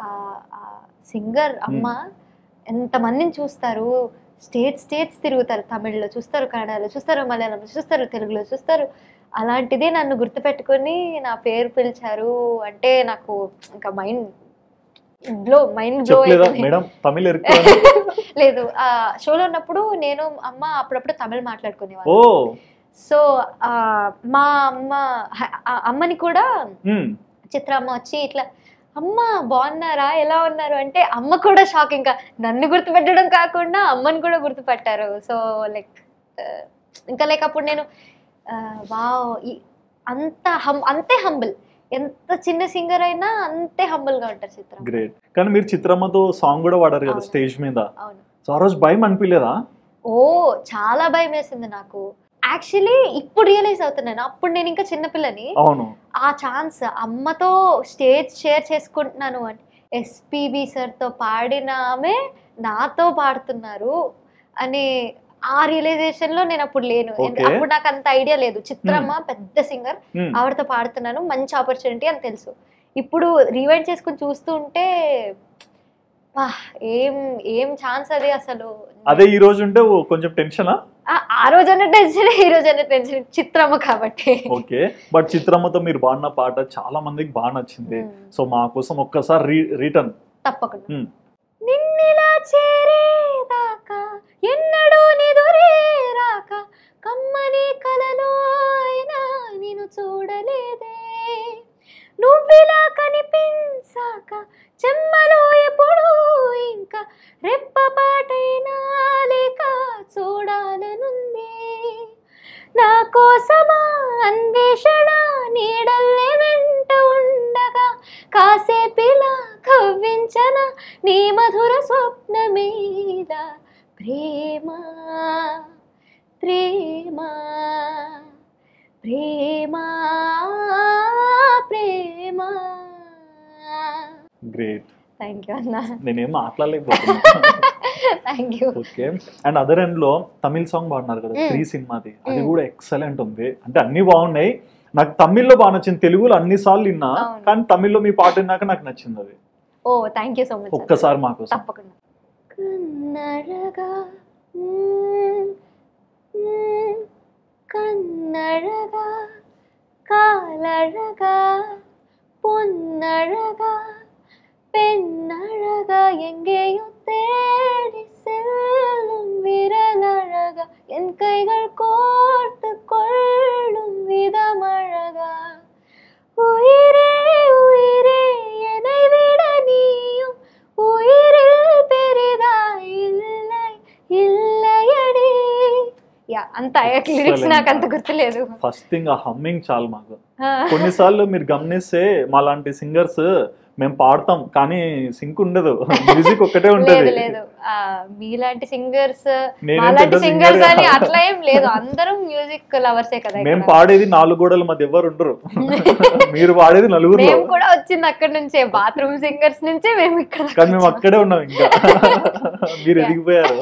సింగర్ అమ్మ ఎంతమందిని చూస్తారు స్టేట్ స్టేట్స్ తిరుగుతారు తమిళ్లో చూస్తారు కన్నడలో చూస్తారు మలయాళంలో చూస్తారు తెలుగులో చూస్తారు అలాంటిది నన్ను గుర్తుపెట్టుకొని నా పేరు పిలిచారు అంటే నాకు ఇంకా మైండ్ బ్లో మైండ్ బ్లో చెప్పలేదా మేడం తమిళ ఎరుకు లేదు ఆ షోలో ఉన్నప్పుడు నేను అమ్మ అప్పుడప్పుడు తమిళ్ ఓ మాట్లాడుకునేవాళ్ళు సో ఆ, మా అమ్మ హ- ఆ అమ్మని కూడా మ్మ్. చిత్రమ్మ వచ్చి ఇట్లా అమ్మ బాగున్నారా ఎలా ఉన్నారు అంటే అమ్మ కూడా షాక్ ఇంకా నన్ను గుర్తుపెట్టడం కాకుండా అమ్మని కూడా గుర్తుపట్టారు సో లైక్ ఇంకా లైక్ అప్పుడు నేను వావ్ అంత హం అంతే హంబుల్ ఎంత చిన్న సింగర్ అయినా అంతే humble గా ఉంటారు చిత్రం గ్రేట్ కానీ మీరు చిత్రమ్మతో సాంగ్ కూడా వాడారు కదా అవును. స్టేజ్ మీద అవును సో ఆ రోజు భయం అనిపించలేదా ఓ చాలా భయం వేసింది నాకు యాక్చువల్లీ ఇప్పుడు రియలైజ్ అవుతున్నాను అప్పుడు నేను ఇంకా చిన్నపిల్లని అవును ఆ ఛాన్స్ అమ్మతో స్టేజ్ షేర్ చేసుకుంటున్నాను అంటే ఎస్పీబి సార్తో పాడిన ఆమె నాతో పాడుతున్నారు అని ఆ రియలైజేషన్ లో నేను అప్పుడు లేను ఎందు- Okay. అప్పుడు నాకు అంత ఐడియా లేదు చిత్రమ్మ పెద్ద సింగర్ మ్మ్. ఆవిడతో పాడుతున్నాను మంచి ఆపర్చునిటీ అని తెలుసు ఇప్పుడు రీవైండ్ చేసుకుని చూస్తూ ఉంటే వా, ఏం ఏం ఛాన్స్ అది అసలు అదే ఈ రోజు ఉంటే ఓ కొంచెం టెన్షనా ఆ- ఆ రోజైనా టెన్షన్ ఈ రోజైనా టెన్షన్ చిత్రమ్మ కాబట్టి ఓకే బట్ చిత్రమ్మతో మీరు పాడిన పాట చాలా మందికి బాగా నచ్చింది మ్మ్. సో మా కోసం ఒక్కసారి రీ రిటర్న్ తప్పకుండా మ్మ్. నిన్నిలా చేరేదాకా ఎన్నడూ నిదురేరాక కమ్మని కలలో అయినా నేను చూడలేదే నువ్విలా కనిపించాక చెమ్మలో ఎప్పుడు ఇంకా రెప్పపాటైనా లేక చూడాలనుంది నా కోసమా అన్వేషణ నీడల్లే వెంట ఉండగా కాసేపిలా కవ్వించన నీ మధుర స్వప్న మీద ప్రేమ ప్రేమ ప్రేమ ప్రేమ గ్రేట్ థ్యాంక్ యూ అన్న నేనేం మాట్లాడలేకపోతున్నా thank you okay and other end లో తమిళ్ సాంగ్ పాడినారు కదా మ్మ్. త్రీ సినిమాది అది మ్మ్. కూడా ఎక్సలెంట్ ఉంది అంటే అన్ని బాగున్నాయి నాకు తమిళ్లో బాగా నచ్చింది తెలుగులో అన్ని సార్లు విన్నా అవును. కానీ తమిళ్లో మీ పాట విన్నాక నాకు నచ్చింది అది ఓ థ్యాంక్ యూ సో మచ్ ఒక్కసారి మాకు తప్పకుండా కన్నడగా మ్మ్, మ్మ్, కన్నడగా కాలഴగా பொன்னழகா பெண்ணழகா எங்கேயோ தேடி செல்லும் விரலழகா என் கைகள் கோர்த்து கொள்ளும் விதமழகா உயிரே உயிரே என்னை விட நீயும் உயிரில் பெரிதாய் இல்லை இல்லையடி యా అంత లిరిక్స్ నాకు అంత గుర్తులేదు ఫస్ట్ థింగ్ ఆ హమ్మింగ్ చాలు మాకు ఆ, కొన్నిసార్లు మీరు గమనిస్తే మాలాంటి సింగర్స్ మేము పాడతాం కానీ సింక్ ఉండదు మ్యూజిక్ ఒక్కటే లేదు ఉంటది లేదు ఆ, మీలాంటి సింగర్స్ నేనేం మాలాంటి పెద్ద సింగర్స్ singer అని గా- అట్లా ఏం లేదు అందరం మ్యూజిక్ లవర్సే కదా మేము ఇక్కడ. పాడేది నాలుగు గోడల మధ్య ఎవరు ఉండరు మీరు పాడేది నలుగురు మేము కూడా వచ్చింది అక్కడి నుంచే బాత్రూమ్ సింగర్స్ నుంచే మేము ఇక్కడ కానీ మేము అక్కడే ఉన్నాం ఇంకా మీరు ఎదిగిపోయారు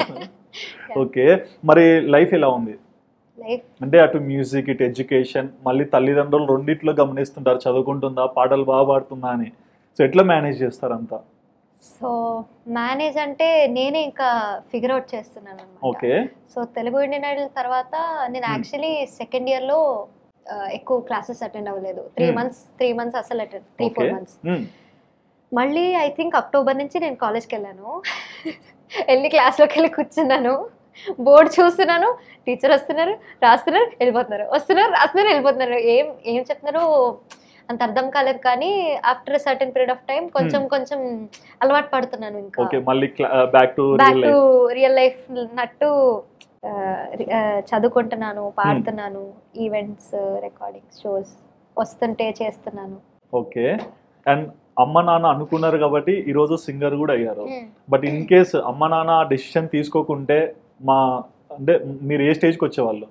ఓకే మరి లైఫ్ ఎలా ఉంది లైఫ్ అంటే అటు మ్యూజిక్ ఇటు ఎడ్యుకేషన్ మళ్ళీ తల్లిదండ్రులు రెండిట్లో గమనిస్తుంటారు చదువుకుంటుందా పాటలు బాగా పాడుతుందా అని సో ఎట్లా మేనేజ్ చేస్తారు అంతా సో మేనేజ్ అంటే నేనే ఇంకా ఫిగర్ అవుట్ చేస్తున్నాను అనమాట okay so Telugu Indian Idol తర్వాత నేను Hmm. యాక్చువల్లీ సెకండ్ ఇయర్ లో ఆ, ఎక్కువ క్లాసెస్ అటెండ్ అవ్వలేదు three Hmm. Months three months అసలు attend three okay four months మళ్ళీ ఐ థింక్ అక్టోబర్ నుంచి నేను కాలేజ్కి వెళ్ళాను వెళ్ళి క్లాస్లోకి వెళ్ళి కూర్చున్నాను బోర్డు చూస్తున్నాను టీచర్ వస్తున్నారు రాస్తున్నారు వెళ్ళిపోతున్నారు వస్తున్నారు రాస్తున్నారు వెళ్ళిపోతున్నారు ఏం ఏం చెప్తున్నారు అంత అర్థం కాలేదు కానీ after certain period of time కొంచెం కొంచెం అలవాటు పడుతున్నాను ఇంకా ఓకే మళ్ళీ back to back real to life real life నట్టు ఆ, రి- ఆ, చదువుకుంటున్నాను పాడుతున్నాను ఈవెంట్స్ రికార్డింగ్స్ షోస్ వస్తుంటే చేస్తున్నాను ఓకే అండ్ అమ్మ నాన్న అనుకున్నారు కాబట్టి ఈ రోజు సింగర్ కూడా అయ్యారు బట్ ఇన్ కేస్ అమ్మ నాన్న డెసిషన్ తీసుకోకుంటే మా అంటే మీరు ఏ స్టేజ్కి వచ్చేవాళ్ళు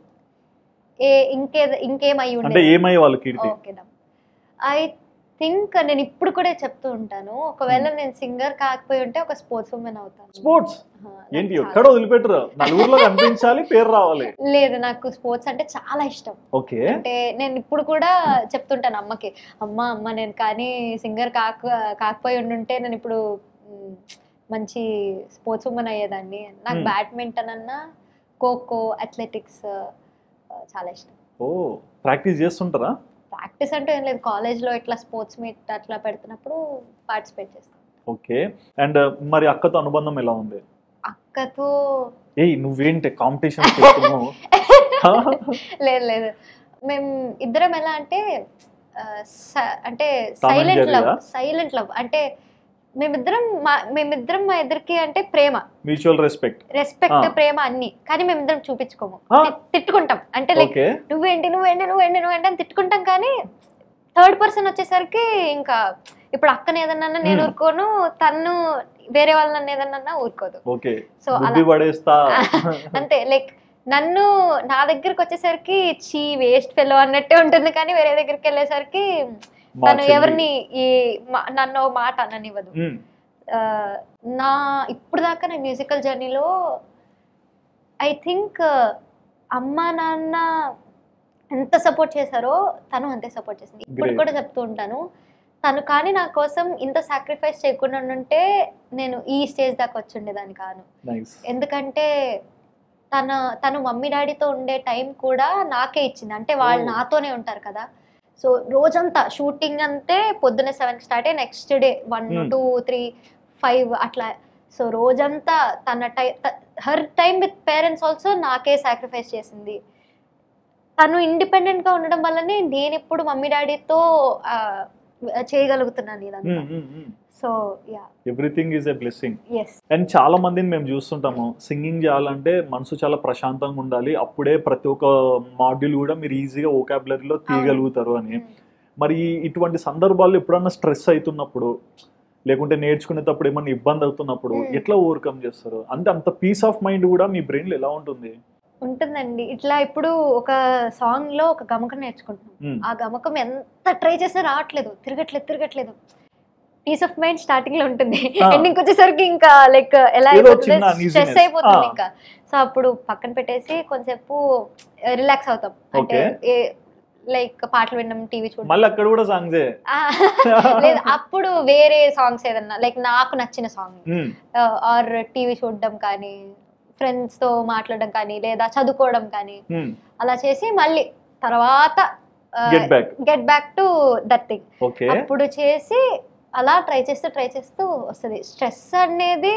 ఏ ఇంకే ఇంకేం అయి అంటే ఉండేది ఏమయ్యే వాళ్ళు కీర్తి ఓకే ఐ థింక్ నేను ఇప్పుడు కూడా చెప్తూ ఉంటాను ఒకవేళ నేను సింగర్ కాకపోయి ఉంటే ఒక స్పోర్ట్స్ ఉమెన్ అవుతాను స్పోర్ట్స్ ఆ, నాకు ఏంటి చాలా- ఎక్కడ వదిలిపెట్టరు నలుగురిలో కనిపించాలి పేరు రావాలి లేదు నాకు స్పోర్ట్స్ అంటే చాలా ఇష్టం ఓకే అంటే నేను ఇప్పుడు కూడా చెప్తుంటాను అమ్మకి అమ్మ అమ్మ నేను కానీ సింగర్ కాక కాకపోయి ఉండుంటే నేను ఇప్పుడు మ్, మంచి స్పోర్ట్స్ ఉమెన్ అయ్యేదాన్ని నాకు Hmm. బ్యాడ్మింటన్ అన్నా ఖోఖో అథ్లెటిక్స్ చాలా ఇష్టం ఓ ప్రాక్టీస్ చేస్తుంటారా ప్రాక్టీస్ అంటూ ఏం లేదు కాలేజ్లో ఇట్లా స్పోర్ట్స్ మీట్ అట్లా పెడుతున్నప్పుడు పార్టిసిపేట్ చేస్తాను ఓకే అండ్ మరి అక్కతో అనుబంధం ఎలా ఉంది అక్కతో ఏయ్ నువ్వేంటి కాంపిటీషన్ లేదు లేదు మేము ఇద్దరం ఎలా అంటే ఆ, స- అంటే Tom and silent Jerry love ఆ? సైలెంట్ లవ్ అంటే మేమిద్దరం మా మేమిద్దరం మా ఇద్దరికి అంటే ప్రేమ మ్యూచువల్ రెస్పెక్ట్ రెస్పెక్ట్ ఆ. ప్రేమ అన్ని కానీ మేమిద్దరం చూపించుకోము ఆ. తి- తిట్టుకుంటాం అంటే లైక్ ఓకే నువ్వేంటి నువ్వేంటి నువ్వేంటి నువ్వేంటి అని తిట్టుకుంటాం కానీ థర్డ్ పర్సన్ వచ్చేసరికి ఇంకా ఇప్పుడు అక్కని ఏదన్నా అన్నా నేను Hmm. ఊరుకోను తను వేరే వాళ్ళని నన్ను ఏదన్నా అన్నా ఊరుకోదు ఓకే సో బుద్ధి అలా పడేస్తా అంతే లైక్ నన్ను నా దగ్గరికి వచ్చేసరికి చీ వేస్ట్ ఫెలో అన్నట్టే ఉంటుంది కానీ వేరే దగ్గరికి వెళ్ళేసరికి మా తను చెల్లి. ఎవరిని ఈ మా- నన్ను ఓ మాట అననివ్వదు మ్మ్. ఆ, నా ఇప్పుడు దాకా నా మ్యూజికల్ జర్నీలో ఐ థింక్ అమ్మ నాన్న ఎంత సపోర్ట్ చేశారో తను అంతే సపోర్ట్ చేసింది ఇప్పుడు Great. కూడా చెప్తూ ఉంటాను తను కానీ నా కోసం ఇంత సాక్రిఫైస్ చేయకుండా ఉంటే నేను ఈ స్టేజ్ దాకా వచ్చి ఉండేదాన్ని కాను నైస్ ఎందుకంటే తన తను మమ్మీ డాడీతో ఉండే టైం కూడా నాకే ఇచ్చింది అంటే వాళ్ళు Oh. నాతోనే ఉంటారు కదా సో రోజంతా షూటింగ్ అంతే పొద్దున్న సెవెన్ స్టార్ట్ అయ్యి next day one Hmm. Two three five అట్లా సో రోజంతా తన tie her time with parents also నాకే సాక్రిఫైస్ చేసింది తను ఇండిపెండెంట్ గా ఉండడం వల్లనే నేను ఇప్పుడు మమ్మీ డాడీతో చేయగలుగుతున్నాను ఇదంతా so yeah everything is a blessing yes and చాలా మందిని మేము చూస్తుంటాము సింగింగ్ చేయాలంటే మనసు చాలా ప్రశాంతంగా ఉండాలి అప్పుడే ప్రతి ఒక్క మాడ్యూల్ కూడా మీరు ఈజీగా ఓకాబులరీలో తీయగలుగుతారు అని మరి ఇటువంటి సందర్భాల్లో ఎప్పుడన్నా స్ట్రెస్ అవుతున్నప్పుడు లేకుంటే నేర్చుకునేటప్పుడు ఏమన్నా ఇబ్బంది అవుతున్నప్పుడు Hmm. ఎట్లా ఓవర్కమ్ చేస్తారు అంటే అంత పీస్ ఆఫ్ మైండ్ కూడా మీ బ్రెయిన్ లో ఎలా ఉంటుంది ఉంటుందండి ఇట్లా ఇప్పుడు ఒక సాంగ్ లో ఒక గమకం నేర్చుకుంటున్నాం Hmm. ఆ గమకం ఎంత ట్రై చేసినా రావట్లేదు తిరగట్లేదు తిరగట్లేదు పీస్ ఆఫ్ మైండ్ స్టార్టింగ్ లో ఉంటుంది Ah. ఎండింగ్ వచ్చేసరికి ఇంకా లైక్ ఎలా ఏదో అయిపోతుంది చిన్న uneasiness. స్ట్రెస్ అయిపోతుంది Ah. ఇంకా సో అప్పుడు పక్కన పెట్టేసి కొంచెంసేపు రిలాక్స్ అవుతాం అంటే లైక్ పాటలు వినడం టీవీ చూడడం మళ్ళీ అక్కడ కూడా సాంగ్సే ఆ, లేదు అప్పుడు వేరే సాంగ్స్ ఏదన్నా లైక్ నాకు నచ్చిన సాంగ్ ఆర్ టీవీ చూడడం కానీ ఫ్రెండ్స్ తో మాట్లాడడం కానీ లేదా చదువుకోవడం కానీ అలా చేసి మళ్ళీ తర్వాత get back get back to that thing okay అప్పుడు చేసి అలా ట్రై చేస్తూ ట్రై చేస్తూ వస్తుంది స్ట్రెస్ అనేది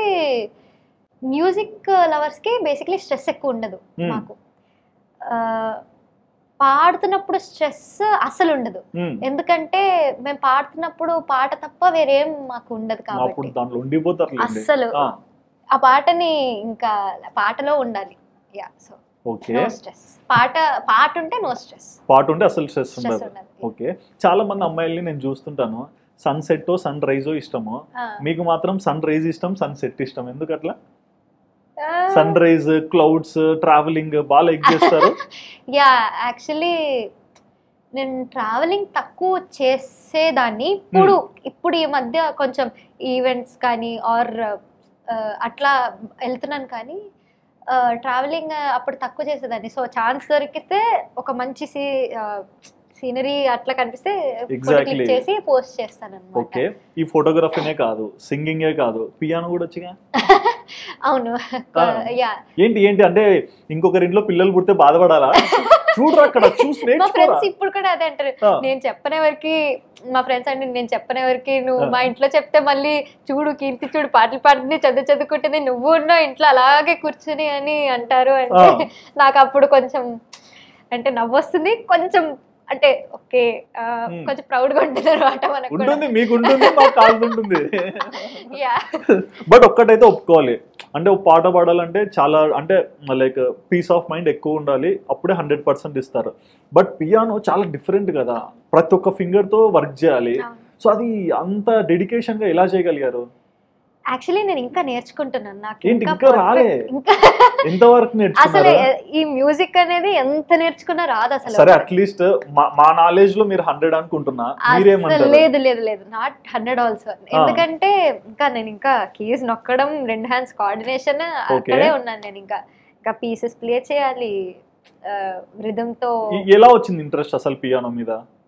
మ్యూజిక్ లవర్స్ కి బేసిక్లీ స్ట్రెస్ ఎక్కువ ఉండదు Hmm. మాకు ఆ, పాడుతున్నప్పుడు స్ట్రెస్ అసలు ఉండదు ఎందుకంటే మేము పాడుతున్నప్పుడు పాట తప్ప వేరేం మాకు ఉండదు అప్పుడు కాబట్టి దాంట్లో ఉండిపోతారు అస్సలు. ఆ పాటని ఇంకా పాటలో ఉండాలి yeah so okay no stress పాట పాట ఉంటే నో స్ట్రెస్ పాట ఉంటే అసలు స్ట్రెస్ స్ట్రెస్ ఉండదు ఉండదు ఓకే చాలా మంది అమ్మాయిల్ని నేను చూస్తుంటాను సన్సెట్ సన్ రైజో ఇష్టము ఆ. మీకు మాత్రం సన్ రైజ్ ఇష్టం సన్సెట్ ఇష్టం ఎందుకు అట్లా ఆ. సన్ రైజ్ క్లౌడ్స్ ట్రావెలింగ్ బాగా లైక్ చేస్తారు యా యాక్చువల్లీ నేను ట్రావెలింగ్ తక్కువ చేసేదాన్ని ఇప్పుడు ఇప్పుడు ఈ మధ్య కొంచెం ఈవెంట్స్ కానీ ఆర్ అట్లా వెళ్తున్నాను కానీ ట్రావెలింగ్ అప్పుడు తక్కువ చేసేదాన్ని సో ఛాన్స్ దొరికితే ఒక మంచి సీనరీ అట్లా కనిపిస్తే Exactly. క్లిక్ చేసి పోస్ట్ చేస్తాను ఓకే అనమాట ఈ ఫోటోగ్రఫీనే కాదు సింగింగే కాదు పియానో కూడా వచ్చిగా అవును ఆ. యా ఏంటి ఏంటి అంటే ఇంకొకరి ఇంట్లో పిల్లలు పుడితే బాధపడాలా చూడరు అక్కడ చూసి మా నేర్చుకోరా ఫ్రెండ్స్ ఇప్పుడు కూడా అదే అంటారు ఆ. నేను చెప్పనేవరికి మా ఫ్రెండ్స్ అంటే నేను చెప్పనేవరికి నువ్వు ఆ. మా ఇంట్లో చెప్తే మళ్ళీ చూడు కీర్తి చూడు పాటలు పాడుతుంది చదువు చదువుకుంటుంది నువ్వు ఉన్నావు ఇంట్లో అలాగే కూర్చుని అని అంటారు అంటే ఆ. నాకు అప్పుడు కొంచెం అంటే నవ్వు వస్తుంది కొంచెం అంటే ఓకే ఆ, Hmm. కొంచెం ప్రౌడ్ గా ఉంటుంది అనమాట మనకు కూడా. ఉంటుంది మీకు ఉంటుంది మాకు కాదు ఉంటుంది Yeah. బట్ ఒక్కటైతే ఒప్పుకోవాలి అంటే ఒక పాట పాడాలంటే చాలా అంటే లైక్ పీస్ ఆఫ్ మైండ్ ఎక్కువ ఉండాలి అప్పుడే హండ్రెడ్ పర్సెంట్ ఇస్తారు బట్ పియానో చాలా డిఫరెంట్ కదా ప్రతి ఒక్క ఫింగర్ తో వర్క్ చేయాలి అవును. సో అది అంత డెడికేషన్ గా ఎలా చేయగలిగారు యాక్చువల్లీ నేను ఇంకా నేర్చుకుంటున్నాను నాకు ఏంటి, ఇంకా ఇంకా రాలే? perfect- ఇంకా ఎంత వరకు అసలు నేర్చుకున్నారు ఈ మ్యూజిక్ అనేది ఎంత నేర్చుకున్నా రాదు అసలు సరే అట్లీస్ట్ మా నాలెడ్జ్ లో మీరు హండ్రెడ్ అనుకుంటున్నా అసలు మీరేమంటారు లేదు లేదు లేదు నాట్ హండ్రెడ్ ఆల్సో ఎందుకంటే ఇంకా నేను ఇంకా కీస్ నొక్కడం రెండు హ్యాండ్స్ కోఆర్డినేషన్ అక్కడే ఉన్నాను నేను ఇంకా ఇంకా పీసెస్ ప్లే చేయాలి రిథమ్ తో ఈ- ఎలా వచ్చింది ఇంట్రెస్ట్ అసలు పియానో మీద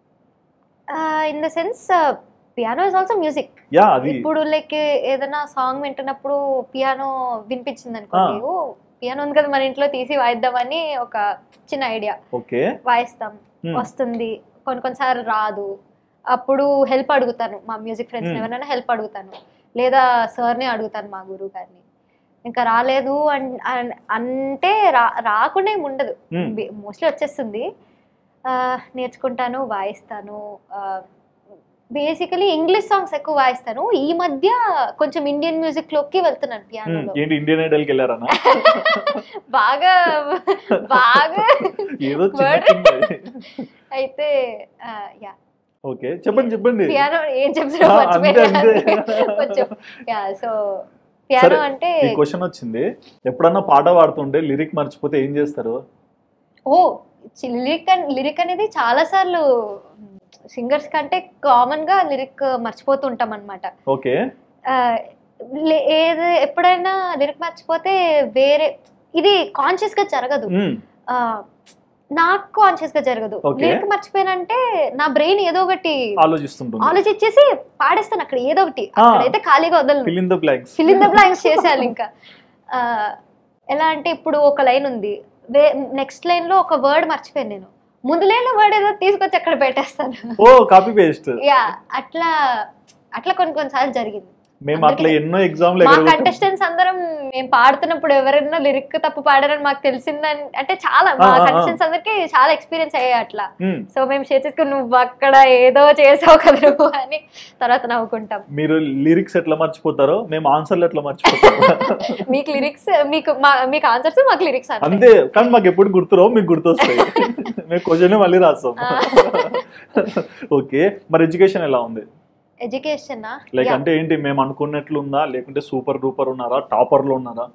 in the sense piano is also music yeah అది ఇప్పుడు లైక్ ఏదైనా సాంగ్ వింటున్నప్పుడు పియానో వినిపించింది అనుకోండి పియానో ఉంది కదా మన ఇంట్లో తీసి వాయిద్దామని ఒక చిన్న ఐడియా ఓకే వాయిస్తాం Hmm. వస్తుంది కొన్ని కొన్నిసార్లు రాదు అప్పుడు హెల్ప్ అడుగుతాను మా మ్యూజిక్ ఫ్రెండ్స్ Hmm. ఎవరైనా హెల్ప్ అడుగుతాను లేదా సార్ని అడుగుతాను మా గురువు గారిని ఇంకా రాలేదు అన్- అన్- అంటే రా రాకుండా ఏమి ఉండదు Hmm. మోస్ట్లీ వచ్చేస్తుంది ఆ, నేర్చుకుంటాను వాయిస్తాను బేసికలీ ఇంగ్లీష్ సాంగ్స్ ఎక్కువ వాయిస్తాను ఈ మధ్య కొంచెం ఇండియన్ మ్యూజిక్ లోకి వెళ్తున్నాను Hmm. పియానోలో ఏంటి ఇండియన్ ఐడల్కి వెళ్ళారనా బాగా బాగా ఏదో చిన్న Word. చిన్నది. అయితే యా ఓకే చెప్పండి చెప్పండి పియానో ఏం చెప్తున్నా ఆ, అంతే, మర్చిపోయాను అంతే. కొంచెం యా సో పియానో సరే, అంటే ఈ క్వశ్చన్ వచ్చింది ఎప్పుడన్నా పాట పాడుతుంటే లిరిక్ మర్చిపోతే ఏం చేస్తారు ఓ లిరిక్ లిరిక్ అనేది చాలా సార్లు సింగర్స్ కంటే కామన్ గా లిరిక్ మర్చిపోతూ ఉంటాం అనమాట ఓకే ఏది ఎప్పుడైనా లిరిక్ మర్చిపోతే వేరే ఇది కాన్షియస్ గా జరగదు మ్మ్. ఆ, నాకు కాన్షియస్ గా జరగదు Okay. లిరిక్ మర్చిపోయానంటే నా బ్రెయిన్ ఏదో ఒకటి ఆలోచిస్తుంటుంది ఆలోచించేసి పాడేస్తాను అక్కడ ఏదో ఒకటి ఆ. అక్కడైతే ఖాళీగా వదలను fill in the blanks fill in the blanks చేసేయాలి ఇంకా ఆ, ఎలా అంటే ఇప్పుడు ఒక లైన్ ఉంది వే నెక్స్ట్ లైన్ లో ఒక వర్డ్ మర్చిపోయాను నేను ముందు లైన్ లో వర్డ్ ఏదో తీసుకొచ్చి అక్కడ పెట్టేస్తాను ఓ కాపీ పేస్ట్ యా అట్లా అట్లా కొన్ని కొన్నిసార్లు జరిగింది మేము అట్లా అందుకే ఎన్నో ఎగ్జామ్లు మా ఎగరగొట్టాం కంటెస్టెంట్స్ అందరం మేము పాడుతున్నప్పుడు ఎవరైనా లిరిక్ తప్పు పాడారని మాకు తెలిసిందని అంటే చాలా మా ఆ, ఆ, ఆ. కంటెస్టెంట్స్ అందరికి చాలా ఎక్స్పీరియన్స్ అయ్యాయి అట్లా మ్మ్. సో మేము షేర్ చేసుకుని నువ్వు అక్కడ ఏదో చేసావు కదా నువ్వు అని తర్వాత నవ్వుకుంటాం మీరు లిరిక్స్ ఎట్లా మర్చిపోతారో మేము ఆన్సర్లు ఎట్లా మర్చిపోతాం మీకు లిరిక్స్ మీకు మా మీకు ఆన్సర్స్ మాకు లిరిక్స్ అంటే అంతే కానీ మాకు ఎప్పుడు గుర్తురావు మీకు గుర్తొస్తాయి మేము క్వశ్చన్ మళ్ళీ రాస్తాం ఓకే మరి ఎడ్యుకేషన్ ఎలా ఉంది ఎడ్యుకేషన్ లైక్ అంటే ఏంటి మేము అనుకున్నట్లు ఉందా లేకుంటే సూపర్ డూపర్ ఉన్నారా టాపర్ లో ఉన్నారా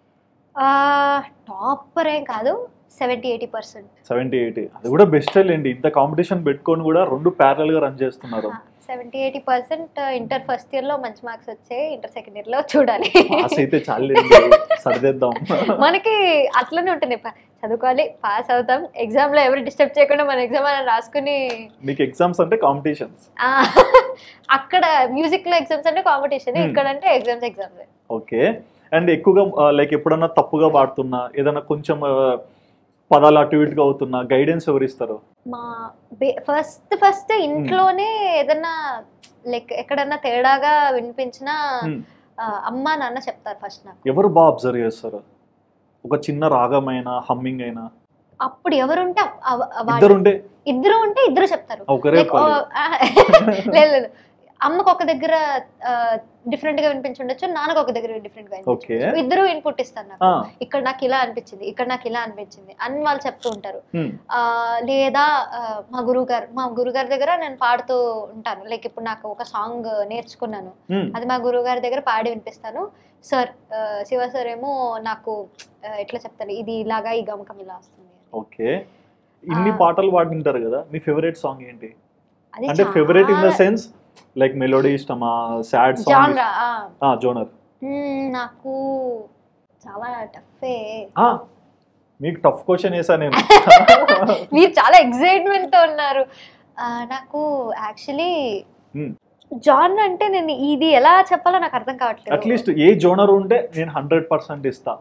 టాపర్ ఏం కాదు seventy eighty percent seventy eighty అది కూడా బెస్ట్ లేండి ఇంత కాంపిటీషన్ పెట్టుకొని కూడా రెండు ప్యారల్ గా రన్ చేస్తున్నారు seventy eighty percent inter first year లో మంచి మార్క్స్ వచ్చాయి ఇంటర్ సెకండ్ ఇయర్ లో చూడాలి పాస్ అయితే చాలు సరిదేద్దాం మనకి అట్లనే ఉంటుంది ప- చదువుకోవాలి పాస్ అవుతాం ఎగ్జామ్ లో ఎవరు డిస్టర్బ్ చేయకుండా మన ఎగ్జామ్ అని రాసుకుని మీకు ఎగ్జామ్స్ అంటే కాంపిటీషన్స్ ఆ, అక్కడ మ్యూజిక్ లో ఎగ్జామ్స్ అంటే కాంపిటీషన్ Hmm. ఇక్కడ అంటే ఎగ్జామ్స్ ఎగ్జామ్స్ ఓకే అండ్ ఎక్కువగా లైక్ ఎప్పుడన్నా తప్పుగా పాడుతున్నా ఏదైనా కొంచెం ఆ, పదాలు అటు ఇటుగా అవుతున్నా గైడెన్స్ ఎవరు ఇస్తారు మా ఫస్ట్ ఫస్ట్ ఇంట్లోనే ఏదన్నా లైక్ ఎక్కడన్నా తేడాగా వినిపించినా Hmm. ఆ, అమ్మ నాన్న చెప్తారు ఫస్ట్ నాకు ఎవరు బాగా అబ్జర్వ్ చేస్తారు ఒక చిన్న రాగమైనా హమ్మింగ్ అయినా అప్పుడు ఎవరుంటే అప్- అవ- వాళ్ళు- ఇద్దరు ఉంటే ఇద్దరు ఉంటే ఇద్దరు చెప్తారు ఒకరే Like, ఒకరు. ఓ, ఆ, లేదు లేదు అమ్మకు ఒక దగ్గర డిఫరెంట్ గా వినిపించుండొచ్చు నాన్నకు ఒక దగ్గర డిఫరెంట్ గా ఓకే వినిపించు ఇద్దరు ఇన్పుట్ ఇస్తారు నాకు ఆ, ఇక్కడ నాకు ఇలా అనిపించింది ఇక్కడ నాకు ఇలా అనిపించింది అని వాళ్ళు చెప్తూ ఉంటారు ఉమ్, ఆ, లేదా ఆ, మా గురువు గారు మా గురువు గారి దగ్గర నేను పాడుతూ ఉంటాను లైక్ ఇప్పుడు నాకు ఒక సాంగ్ నేర్చుకున్నాను ఉమ్, అది మా గురువు గారి దగ్గర పాడి వినిపిస్తాను సార్ ఆ, శివ సార్ ఏమో నాకు ఆ, ఎట్లా చెప్తారు ఇది ఇలాగా ఈ గమకం ఇలా వస్తుంది ఓకే ఇన్ని ఆ. పాటలు పాడింటారు కదా మీ ఫేవరెట్ సాంగ్ ఏంటి అది అంటే ఫేవరెట్ ఇన్ ద చాలా సెన్స్ లైక్ మెలోడీ ఇష్టమా సాడ్ సాంగ్ genre, ఆ. జోనర్ మ్మ్, నాకు చాలా టఫే మీకు టఫ్ క్వశ్చన్ వేసా నేను మీరు చాలా ఎక్సైట్మెంట్ తో ఉన్నారు ఆ, నాకు యాక్చువల్లీ Hmm. జాన్ అంటే నేను ఇది ఎలా చెప్పాలో నాకు అర్థం కావట్లేదు అట్లీస్ట్ ఏ జోనర్ ఉంటే నేను హండ్రెడ్ పర్సెంట్ ఇస్తా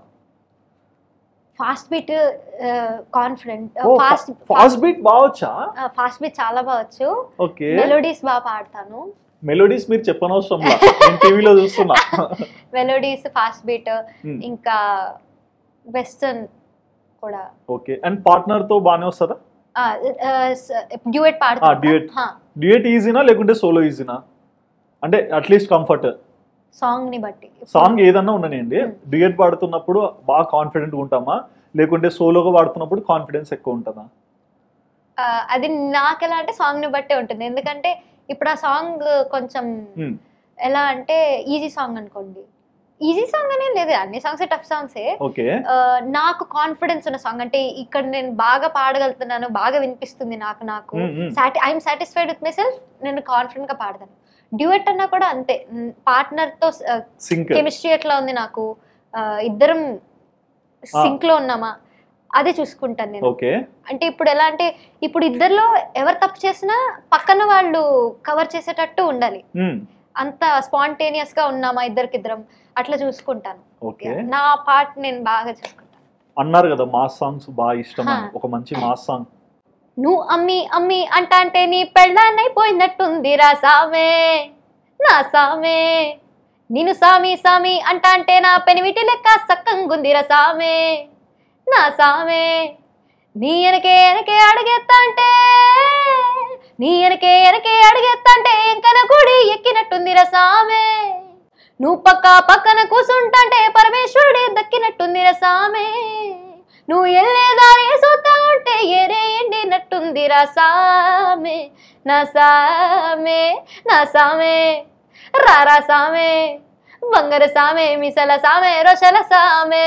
fast beat confident fast fast beat బాగొచ్చా ఫాస్ట్ బీట్ చాలా బావచ్చు ఓకే మెలోడీస్ బాగా పాడతాను మెలోడీస్ మీరు చెప్పనవసరం లా. నేను టీవీలో చూస్తున్నా మెలోడీస్ ఫాస్ట్ బీట్ Hmm. ఇంకా వెస్టర్న్ కూడా ఓకే అండ్ పార్ట్నర్ తో బాగానే వస్తుందా డ్యూయట్ Ah, పాడతాను duet. డ్యూయట్ ఈజీనా లేకుంటే సోలో ఈజీనా అంటే అట్లీస్ట్ కంఫర్ట్ సాంగ్ ని బట్టి సాంగ్ ఏదన్నా ఉండనండి Hmm. డ్యూయట్ పాడుతున్నప్పుడు బాగా కాన్ఫిడెంట్ ఉంటామా లేకుంటే సోలోగా పాడుతున్నప్పుడు కాన్ఫిడెన్స్ ఎక్కువ ఉంటుందా ఆ, అది నాకు ఎలా అంటే సాంగ్ ని బట్టే ఉంటుంది ఎందుకంటే ఇప్పుడు ఆ సాంగ్ కొంచెం Hmm. ఎలా అంటే ఈజీ సాంగ్ అనుకోండి ఈజీ సాంగ్ అనే లేదు అన్ని సాంగ్స్ టఫ్ సాంగ్సే ఓకే ఆ, నాకు కాన్ఫిడెన్స్ ఉన్న సాంగ్ అంటే ఇక్కడ నేను బాగా పాడగలుగుతున్నాను బాగా వినిపిస్తుంది నాకు నాకు Hmm, hmm. సాటి I'm satisfied with myself నేను కాన్ఫిడెంట్ గా పాడతాను డ్యూయట్ అన్నా కూడా అంతే పార్ట్నర్ తో సింక్ కెమిస్ట్రీ ఎట్లా ఉంది నాకు ఆ, ఇద్దరం సింక్ లో ఉన్నామా అదే చూసుకుంటాను నేను ఓకే అంటే ఇప్పుడు ఎలా అంటే ఇప్పుడు ఇద్దరిలో ఎవరు తప్పు చేసినా పక్కన వాళ్ళు కవర్ చేసేటట్టు ఉండాలి అంత స్పాంటేనియస్ గా ఉన్నామా ఇద్దరికిద్దరం అట్లా చూసుకుంటాను ఓకే నా పార్ట్ నేను బాగా చూసుకుంటాను అన్నారు కదా మాస్ సాంగ్స్ బాగా ఇష్టం అని. Huh. ఒక మంచి మాస్ సాంగ్ నువ్వు అమ్మి అమ్మి అంట అంటే నీ పెళ్ళాన్నైపోయినట్టుంది రా సామే నా సామే నేను సామి సామి అంట అంటే నా పెనివిటి లెక్క సక్కంగుందిరా సామే నా సామే నీ వెనకే వెనకే అడిగేస్తా అంటే నీ వెనకే వెనకే అడిగేస్తా అంటే ఎంకన గుడి ఎక్కినట్టుందిరా సామే నువ్వు పక్క పక్కన కూసుంటంటే పరమేశ్వరుడే దక్కినట్టుందిరా సామే నువ్వు వెళ్ళేదారి చూస్తా ఉంటే ఏరే ఎండినట్టుందిరా సామే నా సామే నా సామే రారా సామే బంగారు సామే మిసల సామే రోషల సామే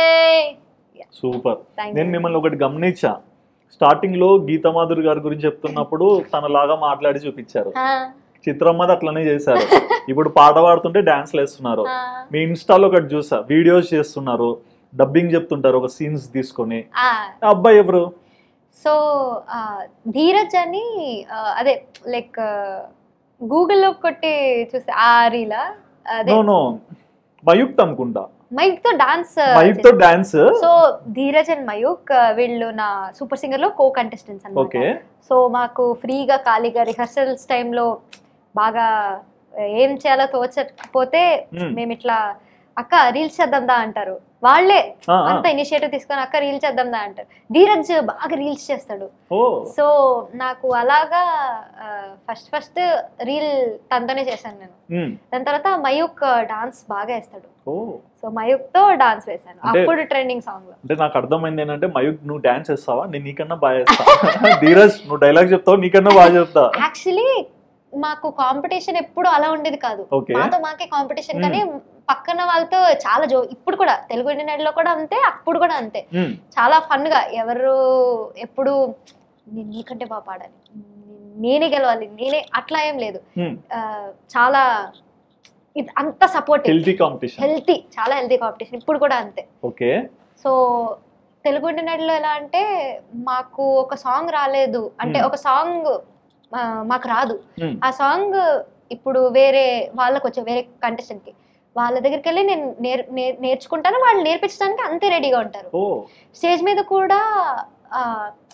సూపర్ Thank నేను you. మిమ్మల్ని ఒకటి గమనించా స్టార్టింగ్ లో గీతామాధురి గారి గురించి చెప్తున్నప్పుడు తనలాగా మాట్లాడి చూపించారు ఆ, చిత్రమ్మది అట్లనే చేశారు ఇప్పుడు పాట పాడుతుంటే డాన్స్ వేస్తున్నారు ఆ, మీ ఇన్స్టాలో ఒకటి చూసా వీడియోస్ చేస్తున్నారు డబ్బింగ్ చెప్తుంటారు ఒక సీన్స్ తీసుకొని ఆ. ఆ అబ్బాయి ఎవరు సో ఆ, ధీరజ్ అని ఆ, అదే లైక్ గూగుల్లో కొట్టి చూసి ఆ రీలా అదే నో నో మయూక్ అనుకుంటా మైక్ తో డాన్స్ మయూక్ తో dance so Dheeraj and Mayukh ఆ, వీళ్ళు నా సూపర్ సింగర్ లో కో కంటెస్టెంట్స్ అన్నమాట ఓకే సో మాకు ఫ్రీగా ఖాళీగా రిహర్సల్స్ టైంలో బాగా ఏం చేయాలో తోచకపోతే Hmm. మేము ఇట్లా అక్క రీల్స్ చేద్దాందా అంటారు వాళ్ళే ఆ, ఆ. అంత ఇనిషియేటివ్ తీసుకొని అక్క రీల్స్ చేద్దాందా అంటారు ధీరజ్ బాగా రీల్స్ చేస్తాడు ఓ సో నాకు అలాగా ఫస్ట్ ఫస్ట్ రీల్ తనతోనే చేశాను నేను ఉమ్, దాని తర్వాత మయూక్ డాన్స్ బాగా వేస్తాడు ఓ సో మయూక్ తో డాన్స్ వేశాను అంటే- అప్పుడు ట్రెండింగ్ సాంగ్ లో అంటే నాకు అర్థమైంది ఏంటంటే మయూక్ నువ్వు డాన్స్ చేస్తావా నేను నీకన్నా బాగా చేస్తా ధీరజ్ నువ్వు డైలాగ్ చెప్తావు నీకన్నా బాగా చెప్తా యాక్చువల్లీ మాకు కాంపిటీషన్ ఎప్పుడు అలా ఉండేది కాదు ఓకే మాతో మాకే కాంపిటీషన్ Hmm. కానీ పక్కన వాళ్ళతో చాలా జో ఇప్పుడు కూడా తెలుగు ఇంటర్నెట్ లో కూడా అంతే అప్పుడు కూడా అంతే ఉమ్, చాలా ఫన్ గా ఎవరు ఎప్పుడు "నేను నీకంటే బాగా పాడాలి నేనే గెలవాలి నేనే అట్లా ఏం లేదు ఉమ్. ఆ, చాలా ఇది అంత సపోర్ట్ హెల్తీ కాంపిటీషన్ హెల్తీ చాలా హెల్తీ కాంపిటీషన్ ఇప్పుడు కూడా అంతే ఓకే సో తెలుగు ఇంటర్నెట్ లో ఎలా అంటే మాకు ఒక సాంగ్ రాలేదు అంటే Hmm. ఒక సాంగ్ మాకు రాదు ఉమ్, ఆ సాంగ్ ఇప్పుడు వేరే వాళ్ళకి వచ్చే వేరే contestant కి వాళ్ళ దగ్గరికి వెళ్ళి నేను నేర్ నేర్- నేర్చుకుంటాను వాళ్ళు నేర్పించడానికి అంతే రెడీగా ఉంటారు ఓ స్టేజ్ మీద కూడా ఆ,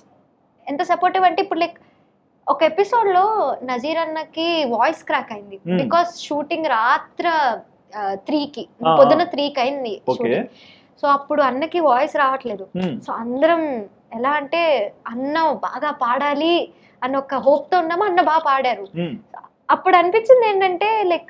ఎంత సపోర్టివ్ అంటే ఇప్పుడు లైక్ ఒక ఎపిసోడ్ లో నజీర్ అన్నకి వాయిస్ క్రాక్ అయింది Hmm. బికాస్ షూటింగ్ రాత్ర త్రీకి Ah, పొద్దున త్రీకి అయింది ఓకే సో అప్పుడు అన్నకి వాయిస్ రావట్లేదు ఉమ్, సో అందరం ఎలా అంటే అన్న బాగా పాడాలి అన్న ఒక hope తో ఉన్నాము అన్న బాగా పాడారు ఉమ్, అప్పుడు అనిపించింది ఏంటంటే లైక్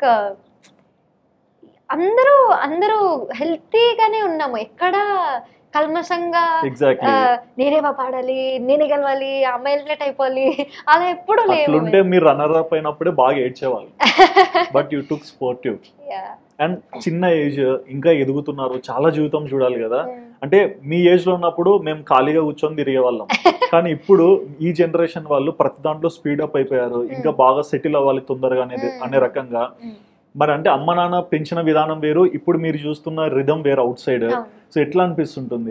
అందరూ అందరూ హెల్తీగానే ఉన్నాము ఎక్కడ కల్మషంగా ఎగ్జాక్ట్లీ ఆ, నేనే బా పాడాలి నేనే గెలవాలి ఆ అమ్మాయి ఎలిమినేట్ అయిపోవాలి అలా ఎప్పుడు లేవు అట్లుంటే మీరు రన్నర్ అప్ అయినప్పుడే బాగా ఏడ్చేవాళ్ళు but you took sportive Yeah. And చిన్న ఏజ్ ఇంకా ఎదుగుతున్నారు చాలా జీవితం చూడాలి కదా Mm. అంటే మీ ఏజ్ లో ఉన్నప్పుడు మేము ఖాళీగా కూర్చొని తిరిగే వాళ్ళం కానీ ఇప్పుడు ఈ జనరేషన్ వాళ్ళు ప్రతి దాంట్లో స్పీడ్ అప్ అయిపోయారు ఇంకా బాగా సెటిల్ అవ్వాలి తొందరగా అనేది Mm. అనే రకంగా Mm. మరి అంటే అమ్మ నాన్న పెంచిన విధానం వేరు ఇప్పుడు మీరు చూస్తున్న రిధం వేరు అవుట్ సైడ్ అవును. సో ఎట్లా అనిపిస్తుంటుంది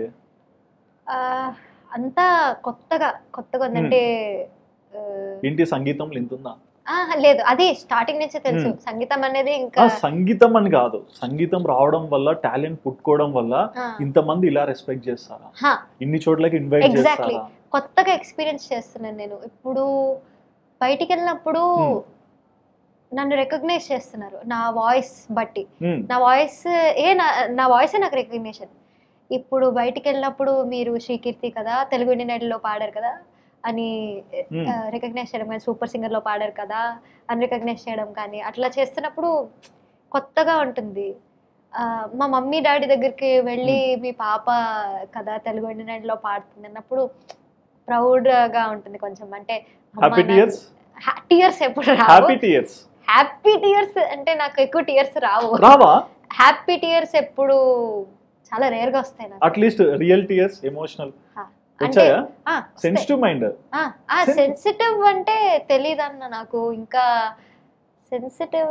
ఆ, అంతా కొత్తగా కొత్తగా ఉందంటే ఆ, ఏంటి సంగీతం ఇంత ఉందా ఆ, లేదు అది స్టార్టింగ్ నుంచి తెలుసు Hmm. సంగీతం అనేది ఆ, ఇంకా సంగీతం అని కాదు సంగీతం రావడం వల్ల టాలెంట్ పుట్టుకోవడం వల్ల ఆ, ఇంతమంది ఇలా రెస్పెక్ట్ చేస్తారా హా, ఇన్ని చోట్లకి ఇన్వైట్ Exactly. చేస్తారా కొత్తగా ఎక్స్పీరియన్స్ చేస్తున్నాను నేను ఇప్పుడు బయటికి వెళ్ళినప్పుడు Hmm. నన్ను రికగ్నైజ్ చేస్తున్నారు నా వాయిస్ బట్టి Hmm. నా వాయిస్ ఏ నా నా వాయిసే నాకు రికగ్నిషన్ ఇప్పుడు బయటికి వెళ్ళినప్పుడు మీరు శ్రీకీర్తి కదా తెలుగు ఇండియన్ పాడారు కదా అని Hmm. రికగ్నైజ్ చేయడం కానీ సూపర్ సింగర్లో పాడారు కదా అని రికగ్నైజ్ చేయడం కానీ అట్లా చేస్తున్నప్పుడు కొత్తగా ఉంటుంది ఆ, మా మమ్మీ డాడీ దగ్గరికి వెళ్ళి మీ పాప కదా తెలుగు ఇండియన్లో పాడుతుంది అన్నప్పుడు ప్రౌడ్గా ఉంటుంది కొంచెం అంటే హ్యాపీ టీయర్స్ టీయర్స్ ఎప్పుడు రావు హ్యాపీ టీయర్స్ హ్యాపీ టీయర్స్ అంటే నాకు ఎక్కువ టీయర్స్ రావు రావా హ్యాపీ టీయర్స్ ఎప్పుడు చాలా రేర్ గా వస్తాయి నాకు అట్లీస్ట్ రియల్ టీయర్స్ ఎమోషనల్ ఆ, అంటే వచ్చాయా ఆ, సెన్సిటివ్ మైండ్ వస్తాయి. ఆ సెన్సిటివ్ అంటే తెలియదన్న నాకు ఇంకా సెన్సిటివ్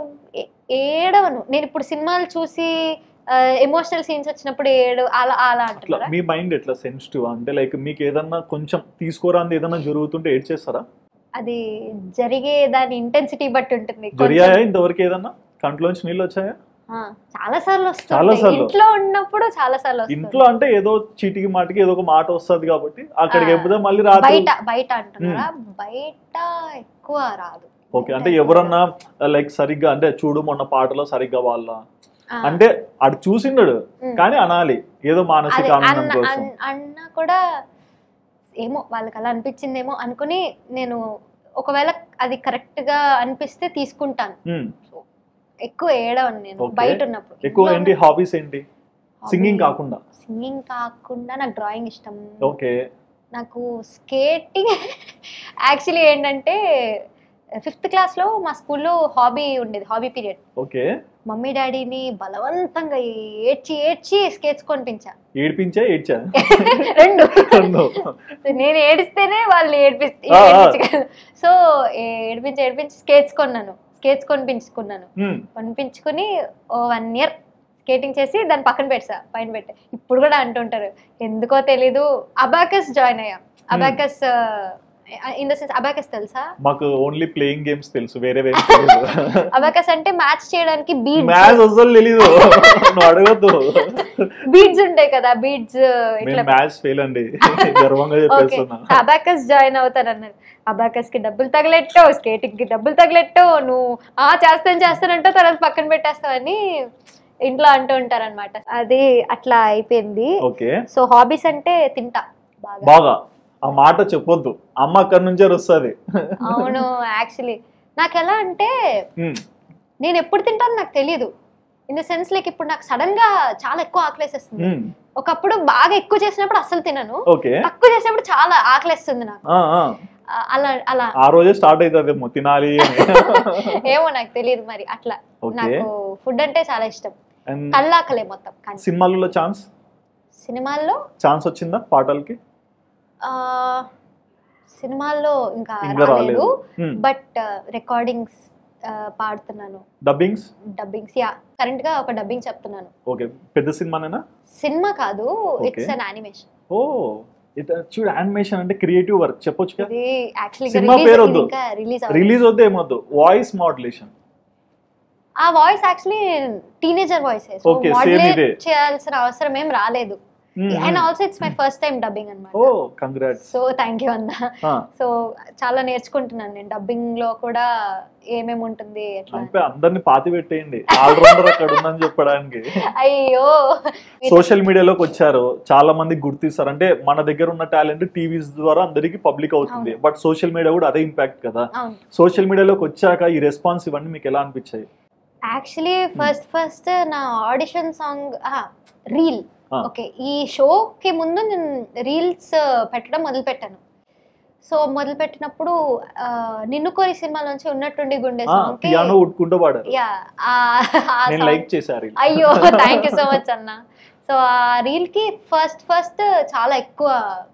ఏడవను నేను ఇప్పుడు సినిమాలు చూసి ఎమోషనల్ సీన్స్ వచ్చినప్పుడు ఏడు అలా అలా అట్లా అంటున్నారా మీ మైండ్ ఎట్లా సెన్సిటివ్ అంటే లైక్ మీకు ఏదన్నా కొంచెం తీసుకోరాంది ఏదన్నా జరుగుతుంటే ఏడ్ చేస్తారా అది జరిగే దాని ఇంటెన్సిటీ బట్టి ఉంటుంది కొంచెం. జరిగాయా ఇంతవరకు ఏదన్నా కంట్లోంచి నీళ్ళు వచ్చాయా ఆ, చాలా సార్లు చాలా వస్తుంది సార్లు. ఇంట్లో ఉన్నప్పుడు చాలా సార్లు వస్తుంది ఇంట్లో అంటే ఏదో చీటికి మాటికి ఏదో ఒక మాట వస్తుంది కాబట్టి అక్కడికి ఆ, ఎప్పుడో మళ్ళీ రాత్రి బయట బయట అంటున్నారా బయట ఎక్కువ రాదు ఓకే బయట అంటే ఎక్కువ ఎవరన్నా లైక్ సరిగ్గా అంటే చూడు మొన్న పాటలో సరిగ్గా వాళ్ళ ఆ, అంటే అడు చూసిండడు ఉమ్. కానీ అనాలి ఏదో మానసిక అదే ఆనందం అన్న కోసం అన్- అన్న కూడా ఏమో వాళ్ళకి అలా అనిపించిందేమో అనుకుని నేను ఒకవేళ అది కరెక్ట్ గా అనిపిస్తే తీసుకుంటాను ఉమ్. ఎక్కువ ఏడవను నేను Okay. బయట ఉన్నప్పుడు ఎక్కువ ఏంటి హాబీస్ ఏంటి సింగింగ్ కాకుండా సింగింగ్ కాకుండా నాకు డ్రాయింగ్ ఇష్టం ఓకే నాకు స్కేటింగ్ యాక్చువల్లీ ఏంటంటే ఫిఫ్త్ క్లాస్లో మా స్కూల్లో హాబీ ఉండేది హాబీ పీరియడ్ ఓకే మమ్మీ డాడీని బలవంతంగా ఏడ్చి ఏడ్చి స్కేట్స్ కొనిపించా ఏడిపించా ఏడ్చా రెండు రెండు. నేను ఏడిస్తేనే వాళ్ళు ఏడిపి ఆ, ఆ. ఏడిపించగలరు సో ఏడిపించి ఏడిపించి స్కేట్స్ కొన్నాను స్కేట్స్ కొనిపించుకున్నాను ఉమ్. కొనిపించుకుని ఓ వన్ ఇయర్ స్కేటింగ్ చేసి దాని పక్కన పెట్టా పైన పెట్టా ఇప్పుడు కూడా అంటుంటారు ఎందుకో తెలీదు అబాకస్ జాయిన్ అయ్యా abacus in the sense abacus తెలుసా మాకు ఓన్లీ ప్లేయింగ్ గేమ్స్ తెలుసు వేరే వేరే అబాకస్ అంటే మ్యాచ్ చేయడానికి మ్యాథ్స్ బీడ్స్ అసలు తెలీదు నువ్వు అడగద్దు బీడ్స్ ఉంటాయి కదా బీడ్స్ ఇట్లా మేము మ్యాథ్స్ ఫెయిల్ అండి గర్వంగా ఓకే చెప్పేస్తున్నా అబాకస్ జాయిన్ అవుతాను అన్నారు అబాకస్ కి డబ్బులు తగలెట్టో స్కేటింగ్ కి డబ్బులు తగలెట్టో నువ్వు ఆ చేస్తాను చేస్తానంటో తర్వాత పక్కన పెట్టేస్తావని ఇంట్లో అంటూ ఉంటారన్నమాట అది అట్లా అయిపోయింది ఓకే సో హాబీస్ అంటే తింటా బాగా బాగా ఆ మాట చెప్పొద్దు అమ్మ అక్కడి నుంచే వస్తుంది అవును యాక్చువల్లీ నాకు ఎలా అంటే నేను ఎప్పుడు తింటాను నాకు తెలియదు ఇన్ ద సెన్స్ లైక్ ఇప్పుడు నాకు సడన్ గా చాలా ఎక్కువ ఆకలేసేస్తుంది ఒకప్పుడు బాగా ఎక్కువ చేసినప్పుడు అస్సలు తినను ఓకే తక్కువ చేసినప్పుడు చాలా ఆకలేస్తుంది నాకు ఆ, ఆ. ఆ, అలా అలా ఆ రోజే స్టార్ట్ అవుతుంది తినాలి అని ఏమో నాకు తెలియదు మరి అట్లా ఓకే నాకు ఫుడ్ అంటే చాలా ఇష్టం అండ్ కళ్ళాకలే మొత్తం కానీ సినిమాలలో ఛాన్స్ సినిమాల్లో ఛాన్స్ వచ్చిందా పాటలకి ఆ, సినిమాల్లో ఇంకా ఇంకా రాలేదు రాలేదు బట్ రికార్డింగ్స్ పాడుతున్నాను డబ్బింగ్స్ డబ్బింగ్స్ యా కరెంట్ గా ఒక డబ్బింగ్ చెప్తున్నాను ఓకే పెద్ద సినిమానేనా సినిమా కాదు Okay. ఇట్స్ అన్ యానిమేషన్ ఓ ఇట్ చూడు యానిమేషన్ అంటే క్రియేటివ్ వర్క్ చెప్పొచ్చు ఇది యాక్చువల్లీ సినిమా పేరు వద్దు. ఇంకా రిలీజ్ రిలీజ్ వద్దు ఏమొద్దు వాయిస్ మాడ్యులేషన్ ఆ voice actually teenager voice so Okay, same modulate ఇదే. చేయాల్సిన అవసరం ఏం రాలేదు and also it's my first time dubbing ఓ అనమాట కంగ్రాట్స్ సో థ్యాంక్ యూ అన్న సో చాలా నేర్చుకుంటున్నాను నేను డబ్బింగ్ లో కూడా ఏమేమి ఉంటుంది ఎట్లా అని. అంటే అందరిని పాతి పెట్టేయండి ఆల్రౌండర్ అక్కడ ఉందని చెప్పడానికి అయ్యో సోషల్ మీడియాలోకి వచ్చారు చాలా మంది గుర్తిస్తారు అంటే మన దగ్గర ఉన్న టాలెంట్ టీవీస్ ద్వారా అందరికి పబ్లిక్ అవుతుంది అవును. బట్ సోషల్ మీడియా కూడా అదే ఇంపాక్ట్ కదా అవును సోషల్ మీడియాలోకి వచ్చాక ఈ రెస్పాన్స్ ఇవన్నీ మీకు ఎలా అనిపించాయి యాక్చువల్లీ ఫస్ట్ ఫస్ట్ నా audition song reel Ah. Okay ఈ షోకి ముందు నేను రీల్స్ పెట్టడం మొదలు పెట్టాను సో మొదలు పెట్టినప్పుడు ఆ, నిన్ను కోరి సినిమాలోంచి ఉన్నట్టుండి గుండె సాంగ్ పియానో ఉట్టుకుంటూ పాడారు యా నేను లైక్ చేశారు అయ్యో థ్యాంక్ యూ సో మచ్ అన్న సో ఆ రీల్ కి ఫస్ట్ ఫస్ట్ చాలా ఎక్కువ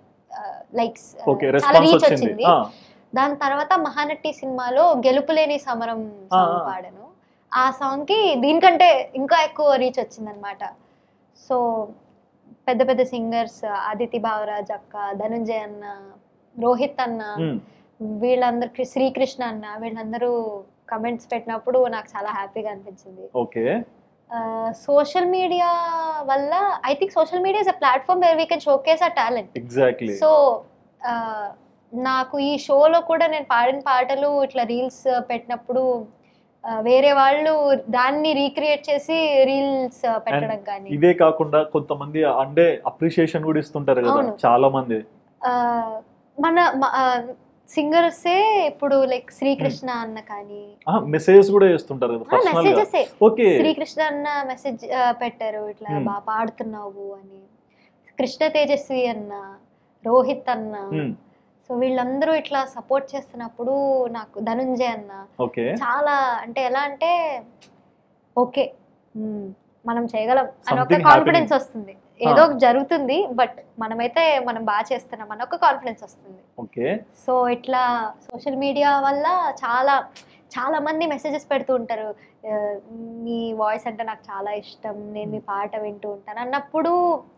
లైక్స్ ఓకే చాలా రెస్పాన్స్ రీచ్ వచ్చింది వచ్చింది ఆ, దాని తర్వాత మహానటి సినిమాలో గెలుపులేని సమరం సాంగ్ ఆ. పాడాను ఆ సాంగ్ కి దీనికంటే ఇంకా ఎక్కువ రీచ్ వచ్చిందనమాట సో పెద్ద పెద్ద సింగర్స్ ఆదితి భావరాజ్ అక్క ధనుంజయ్ అన్న రోహిత్ అన్న ఉమ్, వీళ్ళందరికి శ్రీకృష్ణ అన్న వీళ్ళందరూ కమెంట్స్ పెట్టినప్పుడు నాకు చాలా హ్యాపీగా అనిపించింది ఓకే సోషల్ మీడియా వల్ల I think social media is a platform where we can showcase a talent exactly so ఆ, నాకు ఈ షోలో కూడా నేను పాడిన పాటలు ఇట్లా రీల్స్ పెట్టినప్పుడు ఆ, వేరే వాళ్ళు దాన్ని రీక్రియేట్ చేసి రీల్స్ పెట్టడం కానీ ఇదే కాకుండా కొంతమంది అంటే అప్రిషియేషన్ కూడా ఇస్తుంటారు కదా అవును. చాలా మంది ఆ, మన సింగర్సే ఇప్పుడు లైక్ శ్రీకృష్ణ అన్న కానీ మెసేజెస్ కూడా చేస్తుంటారు కదా పర్సనల్ గా మెసేజెస్ ఓకే శ్రీకృష్ణ అన్న మెసేజ్ పెట్టారు ఇట్లా Hmm. బాగా పాడుతున్నావు అని కృష్ణ తేజస్వి అన్న రోహిత్ అన్న ఉమ్, సో వీళ్ళందరూ ఇట్లా సపోర్ట్ చేస్తున్నప్పుడు నాకు ధనుంజయ్ అన్న ఓకే చాలా అంటే ఎలా అంటే ఓకే మ్మ్, మనం చేయగలం అని ఒక Something కాన్ఫిడెన్స్ happening. వస్తుంది ఏదో ఒకటి జరుగుతుంది బట్ మనమైతే మనం బాగా చేస్తున్నాం అని ఒక కాన్ఫిడెన్స్ వస్తుంది ఓకే సో ఇట్లా సోషల్ మీడియా వల్ల చాలా చాలా మంది మెసేజెస్ పెడుతూ ఉంటారు ఆ, మీ వాయిస్ అంటే నాకు చాలా ఇష్టం నేను మీ పాట వింటూ ఉంటాను అన్నప్పుడు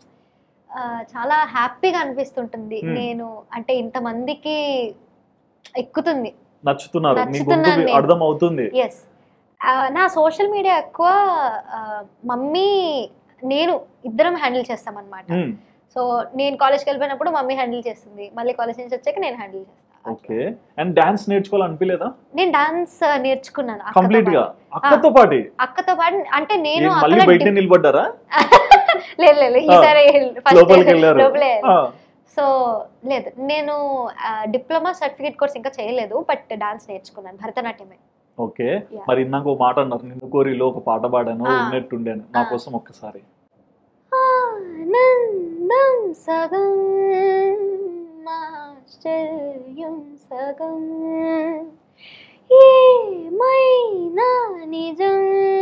ఆ, చాలా హ్యాపీగా అనిపిస్తుంటుంది Hmm. నేను అంటే ఇంతమందికి ఎక్కుతుంది నచ్చుతున్నారు మీ నచ్చుతున్నాను గొంతు నేను. అర్థం అవుతుంది ఎస్ నా సోషల్ మీడియా ఎక్కువ ఆ, మమ్మీ నేను ఇద్దరం హ్యాండిల్ చేస్తాం అనమాట ఉమ్, సో నేను కాలేజ్కి వెళ్ళిపోయినప్పుడు మమ్మీ హ్యాండిల్ చేస్తుంది మళ్ళీ కాలేజ్ నుంచి వచ్చాక నేను హ్యాండిల్ చేస్తాను ఓకే అండ్ డాన్స్ నేర్చుకోవాలనిపించలేదా నేను డాన్స్ నేర్చుకున్నాను అక్కతో కంప్లీట్ గా పాటు. అక్కతో పాటి అక్కతో పాటు అంటే నేను ఏం మళ్ళీ అక్కడ బయట డి- నిలబడ్డారా లేదు లేదు ఈసారి లోపలికి వెళ్ళారు లోపలే ఆ, సో లేదు నేను డిప్లొమా సర్టిఫికేట్ కోర్స్ ఇంకా చేయలేదు బట్ డాన్స్ నేర్చుకున్నాను భరతనాట్యమే ఓకే Yeah. మరి ఇందాక ఒక మాట అన్నారు నిన్ను కోరిలో ఒక పాట పాడాను ఆ. ఉన్నట్టుండాను నా ఆ. కోసం ఒక్కసారి ఆనందం సగం ఆశ్చర్యం సగం ఏమైనా నిజం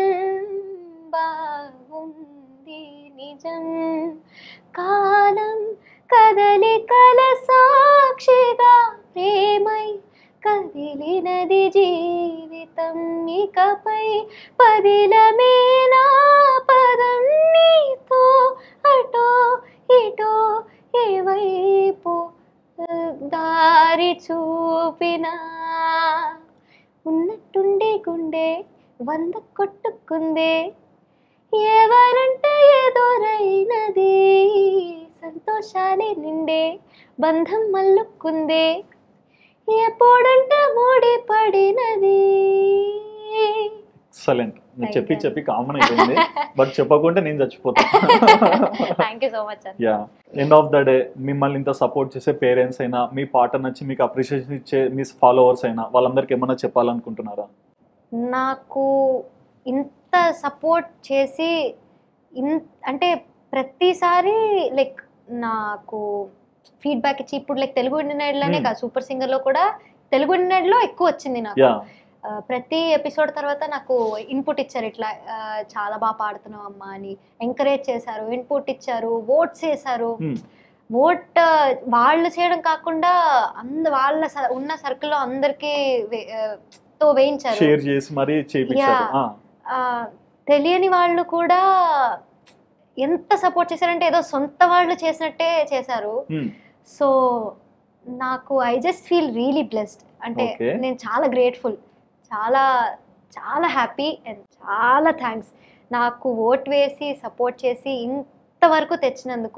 బాగుంది నిజం కాలం కదలికల సాక్షిగా ప్రేమై కదిలినది జీవితం ఇకపై పదిలమేనా పదం నీతో అటో ఇటో ఏవైపు దారి చూపినా ఉన్నట్టుండే గుండె వంద కొట్టుకుందే ఎవరంట ఎదురైనది సంతోషాలే నిండే బంధం మల్లుకుందే ఎప్పుడంట ముడి పడినది ఎక్సలెంట్ నేను Thank చెప్పి you. చెప్పి కామన్ అయిపోయింది బట్ చెప్పకుంటే నేను చచ్చిపోతా థ్యాంక్ యూ సో మచ్ అండి yeah end of the day మిమ్మల్ని ఇంత సపోర్ట్ చేసే పేరెంట్స్ అయినా మీ పాట నచ్చి మీకు అప్రిషియేషన్ ఇచ్చే మీ ఫాలోవర్స్ అయినా వాళ్ళందరికీ ఏమన్నా చెప్పాలనుకుంటున్నారా నాకు ఇంత సపోర్ట్ చేసి ఇన్ అంటే ప్రతిసారి లైక్ నాకు ఫీడ్బ్యాక్ ఇచ్చి ఇప్పుడు లైక్ తెలుగు ఇండియన్లోనే Hmm. కాదు సూపర్ సింగర్లో కూడా తెలుగు ఇండియన్లో ఎక్కువ వచ్చింది నాకు యా ఆ, ప్రతి ఎపిసోడ్ తర్వాత నాకు ఇన్పుట్ ఇచ్చారు ఇట్లా ఆ, చాలా బాగా పాడుతున్నావు అమ్మా అని ఎంకరేజ్ చేశారు ఇన్పుట్ ఇచ్చారు ఓట్స్ చేశారు ఓట్ వాళ్ళు చేయడం కాకుండా అంద వాళ్ళ స- ఉన్న సర్కిల్లో అందరికీ వే- ఆ, తో వేయించారు షేర్ చేసి మరీ చేయించారు Yeah. ఆ, తెలియని వాళ్ళు కూడా ఎంత సపోర్ట్ చేశారంటే ఏదో సొంత వాళ్ళు చేసినట్టే చేశారు సో నాకు I just feel really blessed అంటే Okay. నేను చాలా గ్రేట్ఫుల్ చాలా చాలా హ్యాపీ అండ్ చాలా థ్యాంక్స్ నాకు ఓట్ వేసి సపోర్ట్ చేసి ఇంతవరకు తెచ్చినందుకు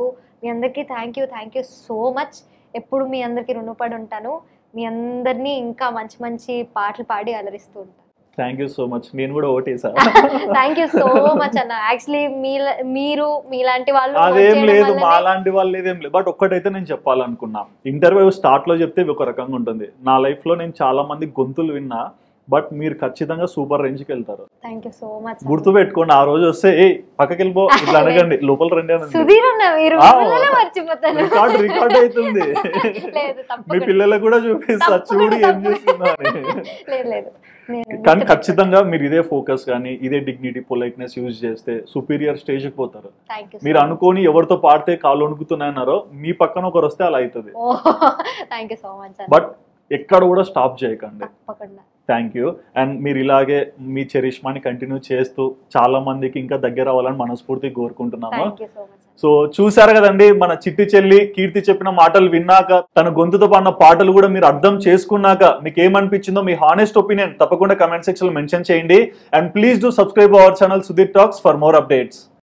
మీ అందరికీ thank you thank you so much ఎప్పుడు మీ అందరికీ రుణపడి ఉంటాను మీ అందరినీ ఇంకా మంచి మంచి పాటలు పాడి అలరిస్తూ ఉంటాను థ్యాంక్ యూ సో మచ్ నేను కూడా ఓటేసా థ్యాంక్ యూ సో మచ్ అన్న యాక్చువల్లీ మీ మీరు మీలాంటి వాళ్ళు vote అదేం చేయడం లేదు వల్లనే- మా లాంటి వాళ్ళు ఏదేం లేదు బట్ ఒక్కటైతే నేను చెప్పాలనుకున్నా ఇంటర్వ్యూ స్టార్ట్ లో చెప్తే ఇవి ఒక రకంగా ఉంటుంది నా లైఫ్ లో నేను చాలా మంది గొంతులు విన్నా బట్ మీరు ఖచ్చితంగా సూపర్ రేంజ్కి వెళ్తారు థ్యాంక్ యూ సో మచ్ గుర్తు పెట్టుకోండి ఆ రోజు వస్తే ఏ పక్కకి వెళ్ళిపో ఇట్లా అనగండి లోపల రండి అని సుధీర్ అన్న మీరు ఆ, మిమ్మల్నే మర్చిపోతాను రికార్డ్ రికార్డ్ అవుతుంది లేదు మీ తప్పకుండా పిల్లలకు కూడా చూపిస్తా తప్పకుండా, చూడు ఏం తప్పకుండా. చేస్తుందో అని లేదు లేదు నేను కానీ గుర్తుపెట్టుకుంటాను. ఖచ్చితంగా మీరు ఇదే ఫోకస్ కానీ ఇదే డిగ్నిటీ పొలైట్నెస్ యూజ్ చేస్తే సుపీరియర్ స్టేజ్కి పోతారు Thank you so మీరు much. అనుకోని ఎవరితో పాడితే కాళ్ళు వణుకుతున్నాయన్నారో మీ పక్కన ఒకరు వస్తే అలా అవుతుంది ఓ థ్యాంక్ యూ సో మచ్ అన్న బట్ ఎక్కడ కూడా స్టాప్ చేయకండి తప్పకుండా థ్యాంక్ యూ అండ్ మీరు ఇలాగే మీ చరిష్మాని కంటిన్యూ చేస్తూ చాలా మందికి ఇంకా దగ్గర అవ్వాలని మనస్ఫూర్తిగా కోరుకుంటున్నాము thank you so much so చూసారు కదండి మన చిట్టి చెల్లి కీర్తి చెప్పిన మాటలు విన్నాక తన గొంతుతో పాడిన పాటలు కూడా మీరు అర్థం చేసుకున్నాక మీకు ఏమనిపించిందో మీ హానెస్ట్ ఒపీనియన్ తప్పకుండా కమెంట్ సెక్షన్ లో మెన్షన్ చేయండి and please do subscribe our channel Sudhir talks for more updates